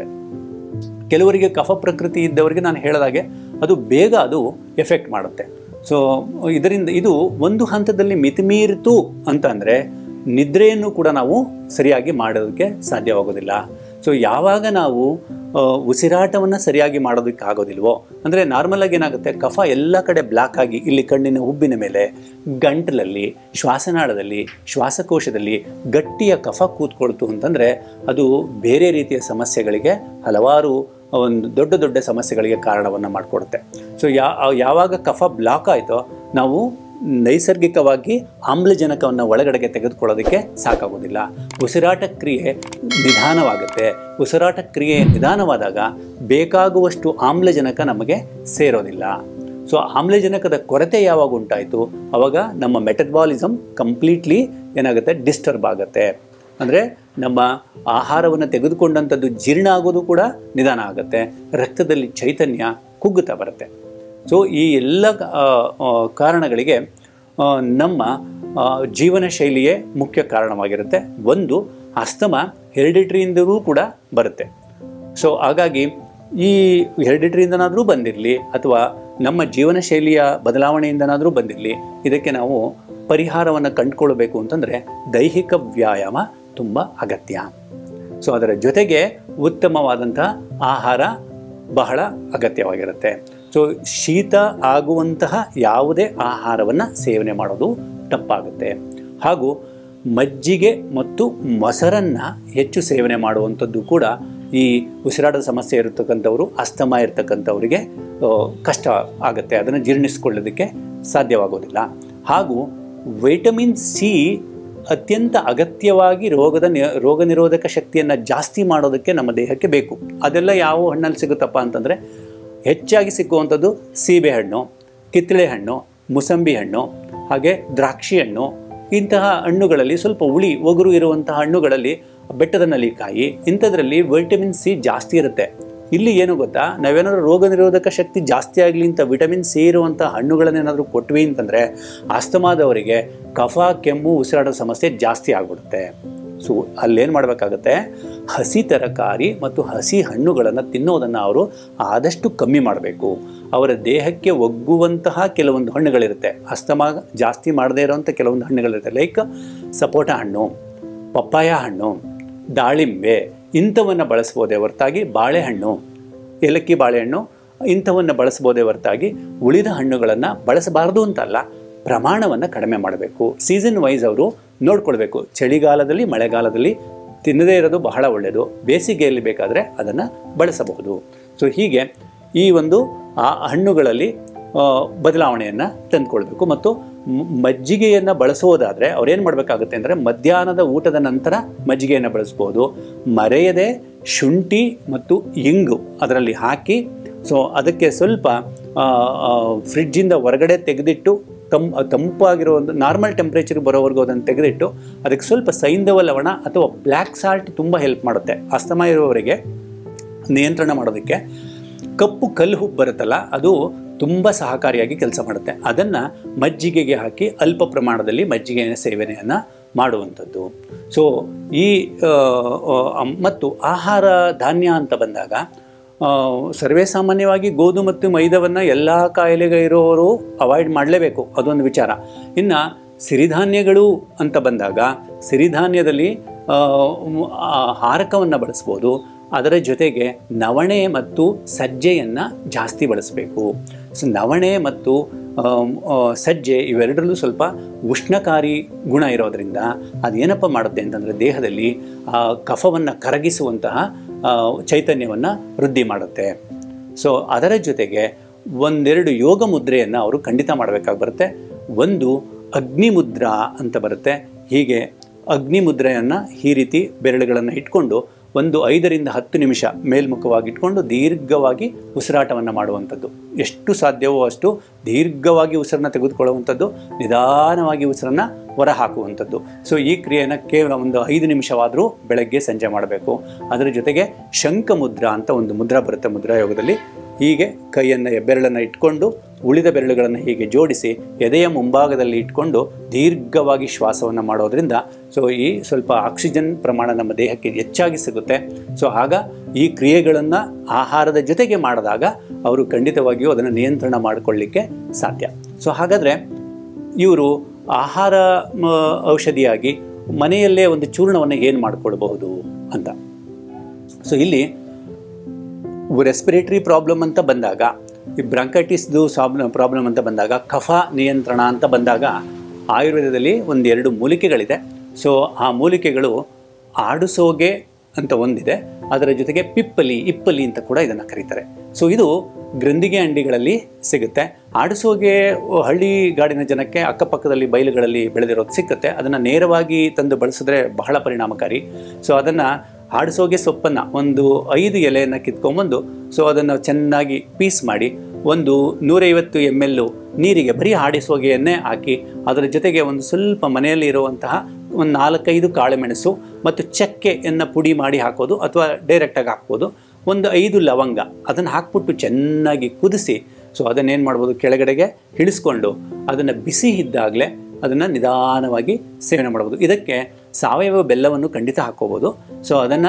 ಕೆಲವರಿಗೆ ಕಫ ಪ್ರಕೃತಿ ಇದ್ದವರಿಗೆ ನಾನು ಹೇಳಿದಾಗೆ ಅದು ಬೇಗ ಅದು ಎಫೆಕ್ಟ್ ಮಾಡುತ್ತೆ ಸೊ ಇದರಿಂದ ಇದು ಒಂದು ಹಂತದಲ್ಲಿ ಮಿತಿಮೀರಿತು ಅಂತ ಅಂದರೆ ನಿದ್ರೆಯನ್ನು ಕೂಡ ನಾವು ಸರಿಯಾಗಿ ಮಾಡೋದಕ್ಕೆ ಸಾಧ್ಯವಾಗೋದಿಲ್ಲ ಸೊ ಯಾವಾಗ ನಾವು ಆ, ಉಸಿರಾಟವನ್ನು ಸರಿಯಾಗಿ ಮಾಡೋದಕ್ಕೆ ಆಗೋದಿಲ್ವೋ ಅಂದರೆ ನಾರ್ಮಲಾಗಿ ಏನಾಗುತ್ತೆ ಕಫ ಎಲ್ಲ ಕಡೆ ಬ್ಲಾಕ್ ಆಗಿ ಇಲ್ಲಿ ಕಣ್ಣಿನ ಹುಬ್ಬಿನ ಮೇಲೆ ಗಂಟಲಲ್ಲಿ ಶ್ವಾಸನಾಳದಲ್ಲಿ ಶ್ವಾಸಕೋಶದಲ್ಲಿ ಗಟ್ಟಿಯ ಕಫ ಕೂತ್ಕೊಳ್ತು ಅಂತಂದರೆ ಅದು ಬೇರೆ ರೀತಿಯ ಸಮಸ್ಯೆಗಳಿಗೆ ಹಲವಾರು ಒಂದು ದೊಡ್ಡ ದೊಡ್ಡ ಸಮಸ್ಯೆಗಳಿಗೆ ಕಾರಣವನ್ನು ಮಾಡಿಕೊಡುತ್ತೆ ಸೊ ಯಾ ಯಾವಾಗ ಕಫ ಬ್ಲಾಕ್ ಆಯಿತೋ ನಾವು ನೈಸರ್ಗಿಕವಾಗಿ ಆಮ್ಲಜನಕವನ್ನು ಒಳಗಡೆಗೆ ತೆಗೆದುಕೊಳ್ಳೋದಕ್ಕೆ ಸಾಕಾಗೋದಿಲ್ಲ ಉಸಿರಾಟ ಕ್ರಿಯೆ ನಿಧಾನವಾಗುತ್ತೆ ಉಸಿರಾಟ ಕ್ರಿಯೆ ನಿಧಾನವಾದಾಗ ಬೇಕಾಗುವಷ್ಟು ಆಮ್ಲಜನಕ ನಮಗೆ ಸೇರೋದಿಲ್ಲ ಸೊ ಆಮ್ಲಜನಕದ ಕೊರತೆ ಯಾವಾಗ ಉಂಟಾಯಿತು ಅವಾಗ ನಮ್ಮ ಮೆಟಬಾಲಿಸಮ್ ಕಂಪ್ಲೀಟ್ಲಿ ಏನಾಗುತ್ತೆ ಡಿಸ್ಟರ್ಬ್ ಆಗುತ್ತೆ ಅಂದರೆ ನಮ್ಮ ಆಹಾರವನ್ನು ತೆಗೆದುಕೊಂಡಂಥದ್ದು ಜೀರ್ಣ ಆಗೋದು ಕೂಡ ನಿಧಾನ ಆಗುತ್ತೆ ರಕ್ತದಲ್ಲಿ ಚೈತನ್ಯ ಕುಗ್ಗುತ್ತಾ ಬರುತ್ತೆ ಸೊ ಈ ಎಲ್ಲ ಆ, ಆ, ಕಾರಣಗಳಿಗೆ ಆ, ನಮ್ಮ ಆ, ಜೀವನ ಶೈಲಿಯೇ ಮುಖ್ಯ ಕಾರಣವಾಗಿರುತ್ತೆ ಒಂದು ಅಸ್ತಮ ಹೆರಿಡಿಟ್ರಿಯಿಂದಲೂ ಕೂಡ ಬರುತ್ತೆ ಸೊ ಹಾಗಾಗಿ ಈ ಹೆರಿಡಿಟ್ರಿಯಿಂದನಾದರೂ ಬಂದಿರಲಿ ಅಥವಾ ನಮ್ಮ ಜೀವನ ಶೈಲಿಯ ಬದಲಾವಣೆಯಿಂದನಾದರೂ ಬಂದಿರಲಿ ಇದಕ್ಕೆ ನಾವು ಪರಿಹಾರವನ್ನು ಕಂಡುಕೊಳ್ಬೇಕು ಅಂತಂದರೆ ದೈಹಿಕ ವ್ಯಾಯಾಮ ತುಂಬ ಅಗತ್ಯ ಸೊ ಅದರ ಜೊತೆಗೆ ಉತ್ತಮವಾದಂಥ ಆಹಾರ ಬಹಳ ಅಗತ್ಯವಾಗಿರುತ್ತೆ ಸೊ ಶೀತ ಆಗುವಂತಹ ಯಾವುದೇ ಆಹಾರವನ್ನು ಸೇವನೆ ಮಾಡೋದು ತಪ್ಪಾಗುತ್ತೆ ಹಾಗೂ ಮಜ್ಜಿಗೆ ಮತ್ತು ಮೊಸರನ್ನು ಹೆಚ್ಚು ಸೇವನೆ ಮಾಡುವಂಥದ್ದು ಕೂಡ ಈ ಉಸಿರಾಟದ ಸಮಸ್ಯೆ ಇರತಕ್ಕಂಥವರು ಅಸ್ತಮ ಇರತಕ್ಕಂಥವರಿಗೆ ಆ, ಕಷ್ಟ ಆಗುತ್ತೆ ಅದನ್ನು ಜೀರ್ಣಿಸ್ಕೊಳ್ಳೋದಕ್ಕೆ ಸಾಧ್ಯವಾಗೋದಿಲ್ಲ ಹಾಗೂ ವೈಟಮಿನ್ ಸಿ ಅತ್ಯಂತ ಅಗತ್ಯವಾಗಿ ರೋಗದ ನಿ ರೋಗ ನಿರೋಧಕ ಶಕ್ತಿಯನ್ನು ಜಾಸ್ತಿ ಮಾಡೋದಕ್ಕೆ ನಮ್ಮ ದೇಹಕ್ಕೆ ಬೇಕು ಅದೆಲ್ಲ ಯಾವ ಹಣ್ಣಲ್ಲಿ ಸಿಗುತ್ತಪ್ಪ ಅಂತಂದರೆ ಹೆಚ್ಚಾಗಿ ಸಿಕ್ಕುವಂಥದ್ದು ಸೀಬೆಹಣ್ಣು ಕಿತ್ತಳೆ ಹಣ್ಣು ಮುಸಂಬಿ ಹಣ್ಣು ಹಾಗೆ ದ್ರಾಕ್ಷಿ ಹಣ್ಣು ಇಂತಹ ಹಣ್ಣುಗಳಲ್ಲಿ ಸ್ವಲ್ಪ ಹುಳಿ ಒಗರು ಇರುವಂತಹ ಹಣ್ಣುಗಳಲ್ಲಿ ಬೆಟ್ಟದ ನಲಿಕಾಯಿ ಇಂಥದ್ರಲ್ಲಿ ವಿಟಮಿನ್ ಸಿ ಜಾಸ್ತಿ ಇರುತ್ತೆ ಇಲ್ಲಿ ಏನು ಗೊತ್ತಾ ನಾವೇನಾದ್ರೂ ರೋಗ ನಿರೋಧಕ ಶಕ್ತಿ ಜಾಸ್ತಿ ಆಗಲಿ ಅಂತ ವಿಟಮಿನ್ ಸಿ ಇರುವಂಥ ಹಣ್ಣುಗಳನ್ನೇನಾದರೂ ಕೊಟ್ವಿ ಅಂತಂದರೆ ಆಸ್ತಮಾದವರಿಗೆ ಕಫ ಕೆಮ್ಮು ಉಸಿರಾಟದ ಸಮಸ್ಯೆ ಜಾಸ್ತಿ ಆಗ್ಬಿಡುತ್ತೆ ಸೊ ಅಲ್ಲೇನು ಮಾಡಬೇಕಾಗತ್ತೆ ಹಸಿ ತರಕಾರಿ ಮತ್ತು ಹಸಿ ಹಣ್ಣುಗಳನ್ನು ತಿನ್ನೋದನ್ನು ಅವರು ಆದಷ್ಟು ಕಮ್ಮಿ ಮಾಡಬೇಕು ಅವರ ದೇಹಕ್ಕೆ ಒಗ್ಗುವಂತಹ ಕೆಲವೊಂದು ಹಣ್ಣುಗಳಿರುತ್ತೆ ಅಸ್ತಮ ಜಾಸ್ತಿ ಮಾಡದೇ ಇರೋವಂಥ ಕೆಲವೊಂದು ಹಣ್ಣುಗಳಿರುತ್ತೆ ಲೈಕ್ ಸಪೋಟ ಹಣ್ಣು ಪಪ್ಪಾಯ ಹಣ್ಣು ದಾಳಿಂಬೆ ಇಂಥವನ್ನು ಬಳಸ್ಬೋದೇ ಹೊರತಾಗಿ ಬಾಳೆಹಣ್ಣು ಏಲಕ್ಕಿ ಬಾಳೆಹಣ್ಣು ಇಂಥವನ್ನು ಬಳಸ್ಬೋದೇ ಹೊರತಾಗಿ ಉಳಿದ ಹಣ್ಣುಗಳನ್ನು ಬಳಸಬಾರ್ದು ಅಂತಲ್ಲ ಪ್ರಮಾಣವನ್ನು ಕಡಿಮೆ ಮಾಡಬೇಕು ಸೀಸನ್ ವೈಸ್ ಅವರು ನೋಡ್ಕೊಳ್ಬೇಕು ಚಳಿಗಾಲದಲ್ಲಿ ಮಳೆಗಾಲದಲ್ಲಿ ತಿನ್ನದೇ ಇರೋದು ಬಹಳ ಒಳ್ಳೆಯದು ಬೇಸಿಗೆಯಲ್ಲಿ ಬೇಕಾದರೆ ಅದನ್ನು ಬಳಸಬಹುದು ಸೊ ಹೀಗೆ ಈ ಒಂದು ಆ ಹಣ್ಣುಗಳಲ್ಲಿ ಆ, ಬದಲಾವಣೆಯನ್ನು ತಂದುಕೊಳ್ಬೇಕು ಮತ್ತು ಮ್- ಮಜ್ಜಿಗೆಯನ್ನು ಬಳಸೋದಾದರೆ ಅವ್ರೇನು ಮಾಡಬೇಕಾಗುತ್ತೆ ಅಂದರೆ ಮಧ್ಯಾಹ್ನದ ಊಟದ ನಂತರ ಮಜ್ಜಿಗೆಯನ್ನು ಬಳಸ್ಬೋದು ಮರೆಯದೆ ಶುಂಠಿ ಮತ್ತು ಇಂಗು ಅದರಲ್ಲಿ ಹಾಕಿ ಸೊ ಅದಕ್ಕೆ ಸ್ವಲ್ಪ ಆ, ಆ, ಫ್ರಿಡ್ಜಿಂದ ಹೊರಗಡೆ ತೆಗೆದಿಟ್ಟು ತಂ ತಂಪಾಗಿರೋ ಒಂದು ನಾರ್ಮಲ್ ಟೆಂಪ್ರೇಚರ್ ಬರೋವರೆಗೂ ಅದನ್ನು ತೆಗೆದಿಟ್ಟು ಅದಕ್ಕೆ ಸ್ವಲ್ಪ ಸೈಂಧವ ಲವಣ ಅಥವಾ ಬ್ಲ್ಯಾಕ್ ಸಾಲ್ಟ್ ತುಂಬ ಹೆಲ್ಪ್ ಮಾಡುತ್ತೆ ಅಸ್ತಮ ಇರುವವರಿಗೆ ನಿಯಂತ್ರಣ ಮಾಡೋದಕ್ಕೆ ಕಪ್ಪು ಕಲ್ಲು ಉಪ್ಪು ಬರುತ್ತಲ್ಲ ಅದು ತುಂಬ ಸಹಕಾರಿಯಾಗಿ ಕೆಲಸ ಮಾಡುತ್ತೆ ಅದನ್ನು ಮಜ್ಜಿಗೆಗೆ ಹಾಕಿ ಅಲ್ಪ ಪ್ರಮಾಣದಲ್ಲಿ ಮಜ್ಜಿಗೆಯ ಸೇವನೆಯನ್ನು ಮಾಡುವಂಥದ್ದು ಸೊ ಈ ಆ, ಆ, ಮತ್ತು ಆಹಾರ ಧಾನ್ಯ ಅಂತ ಬಂದಾಗ ಆ, ಸರ್ವೇ ಸಾಮಾನ್ಯವಾಗಿ ಗೋಧು ಮತ್ತು ಮೈದವನ್ನು ಎಲ್ಲ ಕಾಯಿಲೆಗೆ ಇರೋರು ಅವಾಯ್ಡ್ ಮಾಡಲೇಬೇಕು ಅದೊಂದು ವಿಚಾರ ಇನ್ನು ಸಿರಿಧಾನ್ಯಗಳು ಅಂತ ಬಂದಾಗ ಸಿರಿಧಾನ್ಯದಲ್ಲಿ ಆ, ಮ್, ಆ, ಹಾರಕವನ್ನು ಬಳಸ್ಬೋದು ಅದರ ಜೊತೆಗೆ ನವಣೆ ಮತ್ತು ಸಜ್ಜೆಯನ್ನು ಜಾಸ್ತಿ ಬಳಸಬೇಕು ಸೊ ನವಣೆ ಮತ್ತು ಆಮ್, ಆ, ಸಜ್ಜೆ ಇವೆರಡರಲ್ಲೂ ಸ್ವಲ್ಪ ಉಷ್ಣಕಾರಿ ಗುಣ ಇರೋದ್ರಿಂದ ಅದೇನಪ್ಪ ಮಾಡುತ್ತೆ ಅಂತಂದರೆ ದೇಹದಲ್ಲಿ ಆ ಕಫವನ್ನು ಕರಗಿಸುವಂತಹ ಆ, ಚೈತನ್ಯವನ್ನು ವೃದ್ಧಿ ಮಾಡುತ್ತೆ ಸೊ ಅದರ ಜೊತೆಗೆ ಒಂದೆರಡು ಯೋಗ ಮುದ್ರೆಯನ್ನು ಅವರು ಖಂಡಿತ ಮಾಡಬೇಕಾಗಿ ಬರುತ್ತೆ ಒಂದು ಅಗ್ನಿ ಮುದ್ರಾ ಅಂತ ಬರುತ್ತೆ ಹೀಗೆ ಅಗ್ನಿ ಮುದ್ರೆಯನ್ನು ಈ ರೀತಿ ಬೆರಳುಗಳನ್ನು ಇಟ್ಕೊಂಡು ಒಂದು ಐದರಿಂದ ಹತ್ತು ನಿಮಿಷ ಮೇಲ್ಮುಖವಾಗಿ ಇಟ್ಕೊಂಡು ದೀರ್ಘವಾಗಿ ಉಸಿರಾಟವನ್ನು ಮಾಡುವಂಥದ್ದು ಎಷ್ಟು ಸಾಧ್ಯವೋ ಅಷ್ಟು ದೀರ್ಘವಾಗಿ ಉಸಿರನ್ನ ತೆಗೆದುಕೊಳ್ಳುವಂಥದ್ದು ನಿಧಾನವಾಗಿ ಉಸಿರನ್ನು ಹೊರ ಹಾಕುವಂಥದ್ದು ಸೊ ಈ ಕ್ರಿಯೆಯನ್ನು ಕೇವಲ ಒಂದು ಐದು ನಿಮಿಷವಾದರೂ ಬೆಳಗ್ಗೆ ಸಂಜೆ ಮಾಡಬೇಕು ಅದರ ಜೊತೆಗೆ ಶಂಖ ಮುದ್ರಾ ಅಂತ ಒಂದು ಮುದ್ರಾ ಬರುತ್ತೆ ಮುದ್ರಾ ಯೋಗದಲ್ಲಿ ಹೀಗೆ ಕೈಯನ್ನು ಬೆರಳನ್ನು ಇಟ್ಕೊಂಡು ಉಳಿದ ಬೆರಳುಗಳನ್ನು ಹೀಗೆ ಜೋಡಿಸಿ ಎದೆಯ ಮುಂಭಾಗದಲ್ಲಿ ಇಟ್ಕೊಂಡು ದೀರ್ಘವಾಗಿ ಶ್ವಾಸವನ್ನು ಮಾಡೋದ್ರಿಂದ ಸೊ ಈ ಸ್ವಲ್ಪ ಆಕ್ಸಿಜನ್ ಪ್ರಮಾಣ ನಮ್ಮ ದೇಹಕ್ಕೆ ಹೆಚ್ಚಾಗಿ ಸಿಗುತ್ತೆ ಸೊ ಆಗ ಈ ಕ್ರಿಯೆಗಳನ್ನು ಆಹಾರದ ಜೊತೆಗೆ ಮಾಡಿದಾಗ ಅವರು ಖಂಡಿತವಾಗಿಯೂ ಅದನ್ನು ನಿಯಂತ್ರಣ ಮಾಡಿಕೊಳ್ಳಿಕ್ಕೆ ಸಾಧ್ಯ ಸೊ ಹಾಗಾದರೆ ಇವರು ಆಹಾರ ಮ, ಔಷಧಿಯಾಗಿ ಮನೆಯಲ್ಲೇ ಒಂದು ಚೂರ್ಣವನ್ನು ಏನು ಮಾಡಿಕೊಳ್ಬಹುದು ಅಂತ ಸೊ ಇಲ್ಲಿ ರೆಸ್ಪಿರೇಟರಿ ಪ್ರಾಬ್ಲಮ್ ಅಂತ ಬಂದಾಗ ಈ ಬ್ರಾಂಕೈಟಿಸ್ದು ಸಾಬ್ ಪ್ರಾಬ್ಲಮ್ ಅಂತ ಬಂದಾಗ ಕಫ ನಿಯಂತ್ರಣ ಅಂತ ಬಂದಾಗ ಆಯುರ್ವೇದದಲ್ಲಿ ಒಂದೆರಡು ಮೂಲಿಕೆಗಳಿದೆ ಸೊ ಆ ಮೂಲಿಕೆಗಳು ಆಡುಸೋಗೆ ಅಂತ ಒಂದಿದೆ ಅದರ ಜೊತೆಗೆ ಪಿಪ್ಪಲಿ ಇಪ್ಪಲಿ ಅಂತ ಕೂಡ ಇದನ್ನು ಕರೀತಾರೆ ಸೊ ಇದು ಗ್ರಂಥಿಗೆ ಅಂಡಿಗಳಲ್ಲಿ ಸಿಗುತ್ತೆ ಆಡಿಸೋಗೆ ಹಳ್ಳಿ ಗಾಡಿನ ಜನಕ್ಕೆ ಅಕ್ಕಪಕ್ಕದಲ್ಲಿ ಬಯಲುಗಳಲ್ಲಿ ಬೆಳೆದಿರೋದು ಸಿಕ್ಕುತ್ತೆ ಅದನ್ನು ನೇರವಾಗಿ ತಂದು ಬಳಸಿದ್ರೆ ಬಹಳ ಪರಿಣಾಮಕಾರಿ ಸೊ ಅದನ್ನು ಆಡಿಸೋಗೆ ಸೊಪ್ಪನ್ನು ಒಂದು ಐದು ಎಲೆಯನ್ನು ಕಿತ್ಕೊಂಬಂದು ಸೊ ಅದನ್ನು ಚೆನ್ನಾಗಿ ಪೀಸ್ ಮಾಡಿ ಒಂದು ನೂರೈವತ್ತು ಎಮ್ ಎಲ್ಲು ನೀರಿಗೆ ಬರೀ ಆಡಿಸೋಗೆಯನ್ನೇ ಹಾಕಿ ಅದರ ಜೊತೆಗೆ ಒಂದು ಸ್ವಲ್ಪ ಮನೆಯಲ್ಲಿ ಇರುವಂತಹ ಒಂದು ನಾಲ್ಕೈದು ಕಾಳುಮೆಣಸು ಮತ್ತು ಚಕ್ಕೆಯನ್ನು ಪುಡಿ ಮಾಡಿ ಹಾಕೋದು ಅಥವಾ ಡೈರೆಕ್ಟಾಗಿ ಹಾಕ್ಬೋದು ಒಂದು ಐದು ಲವಂಗ ಅದನ್ನು ಹಾಕ್ಬಿಟ್ಟು ಚೆನ್ನಾಗಿ ಕುದಿಸಿ ಸೊ ಅದನ್ನೇನು ಮಾಡ್ಬೋದು ಕೆಳಗಡೆಗೆ ಇಳಿಸ್ಕೊಂಡು ಅದನ್ನು ಬಿಸಿ ಇದ್ದಾಗಲೇ ಅದನ್ನು ನಿಧಾನವಾಗಿ ಸೇವನೆ ಮಾಡ್ಬೋದು ಇದಕ್ಕೆ ಸಾವಯವ ಬೆಲ್ಲವನ್ನು ಖಂಡಿತ ಹಾಕ್ಕೋಬೋದು ಸೊ ಅದನ್ನು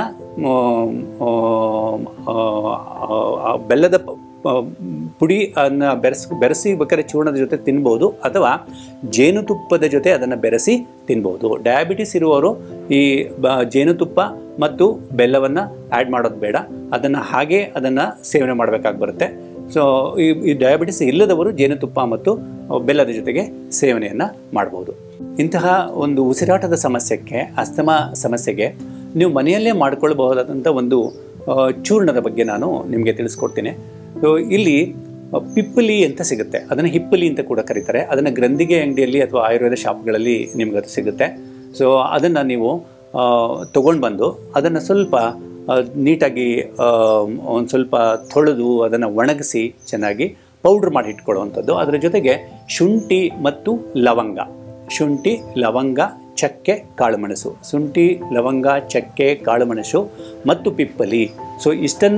ಬೆಲ್ಲದ ಪ- ಪ- ಪುಡಿ ಅದನ್ನು ಬೆರೆಸ್ ಬೆರೆಸಿ ಬೇಕಾದ್ರೆ ಚೂರ್ಣದ ಜೊತೆ ತಿನ್ಬೋದು ಅಥವಾ ಜೇನುತುಪ್ಪದ ಜೊತೆ ಅದನ್ನು ಬೆರೆಸಿ ತಿನ್ಬೋದು ಡಯಾಬಿಟಿಸ್ ಇರುವವರು ಈ ಬ ಜೇನುತುಪ್ಪ ಮತ್ತು ಬೆಲ್ಲವನ್ನು ಆ್ಯಡ್ ಮಾಡೋದು ಬೇಡ ಅದನ್ನು ಹಾಗೇ ಅದನ್ನು ಸೇವನೆ ಮಾಡಬೇಕಾಗಿ ಬರುತ್ತೆ ಸೊ ಈ ಈ ಡಯಾಬಿಟಿಸ್ ಇಲ್ಲದವರು ಜೇನುತುಪ್ಪ ಮತ್ತು ಬೆಲ್ಲದ ಜೊತೆಗೆ ಸೇವನೆಯನ್ನು ಮಾಡ್ಬೋದು ಇಂತಹ ಒಂದು ಉಸಿರಾಟದ ಸಮಸ್ಯೆಗೆ ಅಸ್ತಮ ಸಮಸ್ಯೆಗೆ ನೀವು ಮನೆಯಲ್ಲೇ ಮಾಡ್ಕೊಳ್ಬಹುದಾದಂಥ ಒಂದು ಆ, ಚೂರ್ಣದ ಬಗ್ಗೆ ನಾನು ನಿಮಗೆ ತಿಳಿಸ್ಕೊಡ್ತೀನಿ ಸೊ ಇಲ್ಲಿ ಆ, ಪಿಪ್ಪಲಿ ಅಂತ ಸಿಗುತ್ತೆ ಅದನ್ನು ಹಿಪ್ಪಲಿ ಅಂತ ಕೂಡ ಕರೀತಾರೆ ಅದನ್ನು ಗ್ರಂಥಿಗೆ ಅಂಗಡಿಯಲ್ಲಿ ಅಥವಾ ಆಯುರ್ವೇದ ಶಾಪ್ಗಳಲ್ಲಿ ನಿಮ್ಗೆ ಅದು ಸಿಗುತ್ತೆ ಸೊ ಅದನ್ನು ನೀವು ತೊಗೊಂಡು ಬಂದು ಅದನ್ನು ಸ್ವಲ್ಪ ಆ, ನೀಟಾಗಿ ಒಂದು ಸ್ವಲ್ಪ ತೊಳೆದು ಅದನ್ನು ಒಣಗಿಸಿ ಚೆನ್ನಾಗಿ ಪೌಡ್ರ್ ಮಾಡಿ ಇಟ್ಕೊಳ್ಳುವಂಥದ್ದು ಅದರ ಜೊತೆಗೆ ಶುಂಠಿ ಮತ್ತು ಲವಂಗ ಶುಂಠಿ ಲವಂಗ ಚಕ್ಕೆ ಕಾಳುಮೆಣಸು ಶುಂಠಿ ಲವಂಗ ಚಕ್ಕೆ ಕಾಳುಮೆಣಸು ಮತ್ತು ಪಿಪ್ಪಲಿ ಸೊ ಇಷ್ಟನ್ನು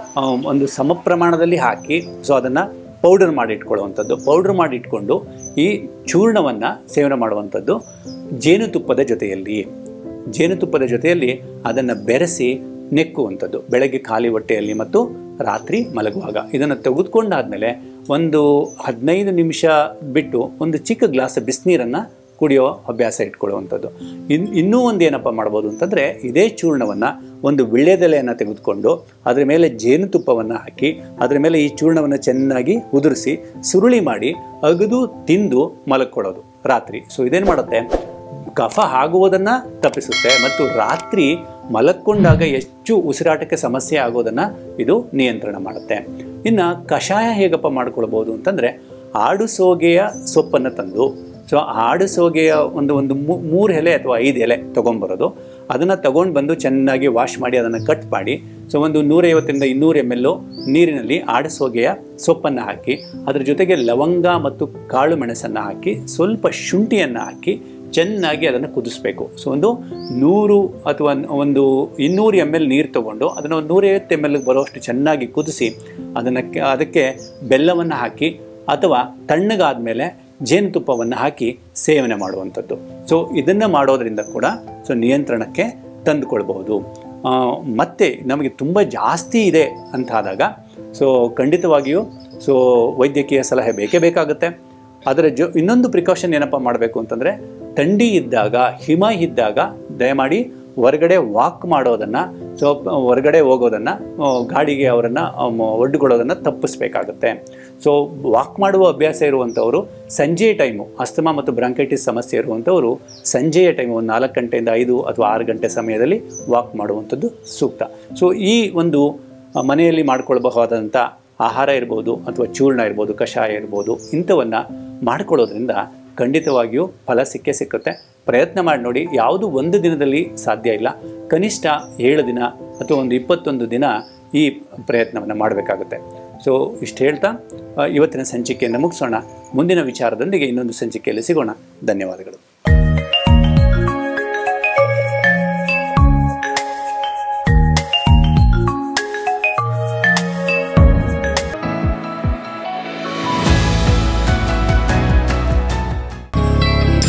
ಆ, ಒಂದು ಸಮ ಪ್ರಮಾಣದಲ್ಲಿ ಹಾಕಿ ಸೊ ಅದನ್ನು ಪೌಡರ್ ಮಾಡಿ ಇಟ್ಕೊಳ್ಳುವಂಥದ್ದು ಪೌಡರ್ ಮಾಡಿ ಇಟ್ಕೊಂಡು ಈ ಚೂರ್ಣವನ್ನು ಸೇವನೆ ಮಾಡುವಂಥದ್ದು ಜೇನುತುಪ್ಪದ ಜೊತೆಯಲ್ಲಿ ಜೇನುತುಪ್ಪದ ಜೊತೆಯಲ್ಲಿ ಅದನ್ನು ಬೆರೆಸಿ ನೆಕ್ಕುವಂಥದ್ದು ಬೆಳಗ್ಗೆ ಖಾಲಿ ಹೊಟ್ಟೆಯಲ್ಲಿ ಮತ್ತು ರಾತ್ರಿ ಮಲಗುವಾಗ ಇದನ್ನು ತೆಗೆದುಕೊಂಡಾದ್ಮೇಲೆ ಒಂದು ಹದಿನೈದು ನಿಮಿಷ ಬಿಟ್ಟು ಒಂದು ಚಿಕ್ಕ ಗ್ಲಾಸ್ ಬಿಸಿನೀರನ್ನು ಕುಡಿಯೋ ಅಭ್ಯಾಸ ಇಟ್ಕೊಳ್ಳುವಂಥದ್ದು ಇನ್ ಇನ್ನೂ ಒಂದು ಏನಪ್ಪ ಮಾಡ್ಬೋದು ಅಂತಂದರೆ ಇದೇ ಚೂರ್ಣವನ್ನು ಒಂದು ವಿಳ್ಯದೆಲೆಯನ್ನು ತೆಗೆದುಕೊಂಡು ಅದರ ಮೇಲೆ ಜೇನುತುಪ್ಪವನ್ನು ಹಾಕಿ ಅದರ ಮೇಲೆ ಈ ಚೂರ್ಣವನ್ನು ಚೆನ್ನಾಗಿ ಉದುರಿಸಿ ಸುರುಳಿ ಮಾಡಿ ಅಗದು ತಿಂದು ಮಲಕ್ಕೊಳ್ಳೋದು ರಾತ್ರಿ ಸೊ ಇದೇನು ಮಾಡುತ್ತೆ ಕಫ ಆಗುವುದನ್ನು ತಪ್ಪಿಸುತ್ತೆ ಮತ್ತು ರಾತ್ರಿ ಮಲಕ್ಕೊಂಡಾಗ ಹೆಚ್ಚು ಉಸಿರಾಟಕ್ಕೆ ಸಮಸ್ಯೆ ಆಗೋದನ್ನು ಇದು ನಿಯಂತ್ರಣ ಮಾಡುತ್ತೆ ಇನ್ನು ಕಷಾಯ ಹೇಗಪ್ಪ ಮಾಡ್ಕೊಳ್ಬೋದು ಅಂತಂದರೆ ಆಡು ಸೋಗೆಯ ಸೊಪ್ಪನ್ನು ತಂದು ಸೊ ಆಡು ಸೋಗೆಯ ಒಂದು ಒಂದು ಮೂ- ಮೂರು ಎಲೆ ಅಥವಾ ಐದು ಎಲೆ ತೊಗೊಂಬರೋದು ಅದನ್ನು ತಗೊಂಡು ಬಂದು ಚೆನ್ನಾಗಿ ವಾಶ್ ಮಾಡಿ ಅದನ್ನು ಕಟ್ ಮಾಡಿ ಸೊ ಒಂದು ನೂರೈವತ್ತರಿಂದ ಇನ್ನೂರು ಎಮ್ ಎಲ್ಲು ನೀರಿನಲ್ಲಿ ಆಡು ಸೋಗೆಯ ಸೊಪ್ಪನ್ನು ಹಾಕಿ ಅದ್ರ ಜೊತೆಗೆ ಲವಂಗ ಮತ್ತು ಕಾಳು ಮೆಣಸನ್ನು ಹಾಕಿ ಸ್ವಲ್ಪ ಶುಂಠಿಯನ್ನು ಹಾಕಿ ಚೆನ್ನಾಗಿ ಅದನ್ನು ಕುದಿಸ್ಬೇಕು ಸೊ ಒಂದು ನೂರು ಅಥವಾ ಒಂದು ಇನ್ನೂರು ಎಮ್ ಎಲ್ ನೀರು ತೊಗೊಂಡು ಅದನ್ನು ಒಂದು ನೂರೈವತ್ತು ಎಮ್ ಎಲ್ಗೆ ಬರುವಷ್ಟು ಚೆನ್ನಾಗಿ ಕುದಿಸಿ ಅದನ್ನು ಕೆ- ಅದಕ್ಕೆ ಬೆಲ್ಲವನ್ನು ಹಾಕಿ ಅಥವಾ ತಣ್ಣಗಾದ್ಮೇಲೆ ಜೇನುತುಪ್ಪವನ್ನು ಹಾಕಿ ಸೇವನೆ ಮಾಡುವಂಥದ್ದು ಸೊ ಇದನ್ನು ಮಾಡೋದರಿಂದ ಕೂಡ ಸೊ ನಿಯಂತ್ರಣಕ್ಕೆ ತಂದುಕೊಳ್ಬಹುದು ಆ, ಮತ್ತೆ ನಮಗೆ ತುಂಬ ಜಾಸ್ತಿ ಇದೆ ಅಂತಾದಾಗ ಸೊ ಖಂಡಿತವಾಗಿಯೂ ಸೊ ವೈದ್ಯಕೀಯ ಸಲಹೆ ಬೇಕೇ ಬೇಕಾಗುತ್ತೆ ಅದರ ಜೊ ಇನ್ನೊಂದು ಪ್ರಿಕಾಷನ್ ಏನಪ್ಪ ಮಾಡಬೇಕು ಅಂತಂದರೆ ಥಂಡಿ ಇದ್ದಾಗ ಹಿಮ ಇದ್ದಾಗ ದಯಮಾಡಿ ಹೊರಗಡೆ ವಾಕ್ ಮಾಡೋದನ್ನು ಸೊ ಹೊರಗಡೆ ಹೋಗೋದನ್ನು ಗಾಡಿಗೆ ಅವರನ್ನು ಒಡ್ಡುಕೊಳ್ಳೋದನ್ನು ತಪ್ಪಿಸ್ಬೇಕಾಗುತ್ತೆ ಸೊ ವಾಕ್ ಮಾಡುವ ಅಭ್ಯಾಸ ಇರುವಂಥವರು ಸಂಜೆಯ ಟೈಮು ಅಸ್ತಮಾ ಮತ್ತು ಬ್ರಾಂಕೈಟಿಸ್ ಸಮಸ್ಯೆ ಇರುವಂಥವರು ಸಂಜೆಯ ಟೈಮು ಒಂದು ನಾಲ್ಕು ಗಂಟೆಯಿಂದ ಐದು ಅಥವಾ ಆರು ಗಂಟೆ ಸಮಯದಲ್ಲಿ ವಾಕ್ ಮಾಡುವಂಥದ್ದು ಸೂಕ್ತ ಸೊ ಈ ಒಂದು ಆ, ಮನೆಯಲ್ಲಿ ಮಾಡ್ಕೊಳ್ಬಹುದಾದಂಥ ಆಹಾರ ಇರ್ಬೋದು ಅಥವಾ ಚೂರ್ಣ ಇರ್ಬೋದು ಕಷಾಯ ಇರ್ಬೋದು ಇಂಥವನ್ನು ಮಾಡ್ಕೊಳ್ಳೋದ್ರಿಂದ ಖಂಡಿತವಾಗಿಯೂ ಫಲ ಸಿಕ್ಕೇ ಸಿಕ್ಕುತ್ತೆ ಪ್ರಯತ್ನ ಮಾಡಿ ನೋಡಿ ಯಾವುದು ಒಂದು ದಿನದಲ್ಲಿ ಸಾಧ್ಯ ಇಲ್ಲ ಕನಿಷ್ಠ ಏಳು ದಿನ ಅಥವಾ ಒಂದು ಇಪ್ಪತ್ತೊಂದು ದಿನ ಈ ಪ್ರಯತ್ನವನ್ನು ಮಾಡಬೇಕಾಗುತ್ತೆ ಸೊ ಇಷ್ಟು ಹೇಳ್ತಾ ಆ, ಇವತ್ತಿನ ಸಂಚಿಕೆಯನ್ನು ಮುಗಿಸೋಣ ಮುಂದಿನ ವಿಚಾರದೊಂದಿಗೆ ಇನ್ನೊಂದು ಸಂಚಿಕೆಯಲ್ಲಿ ಸಿಗೋಣ ಧನ್ಯವಾದಗಳು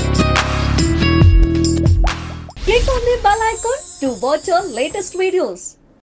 Click on the bell icon to watch our latest videos.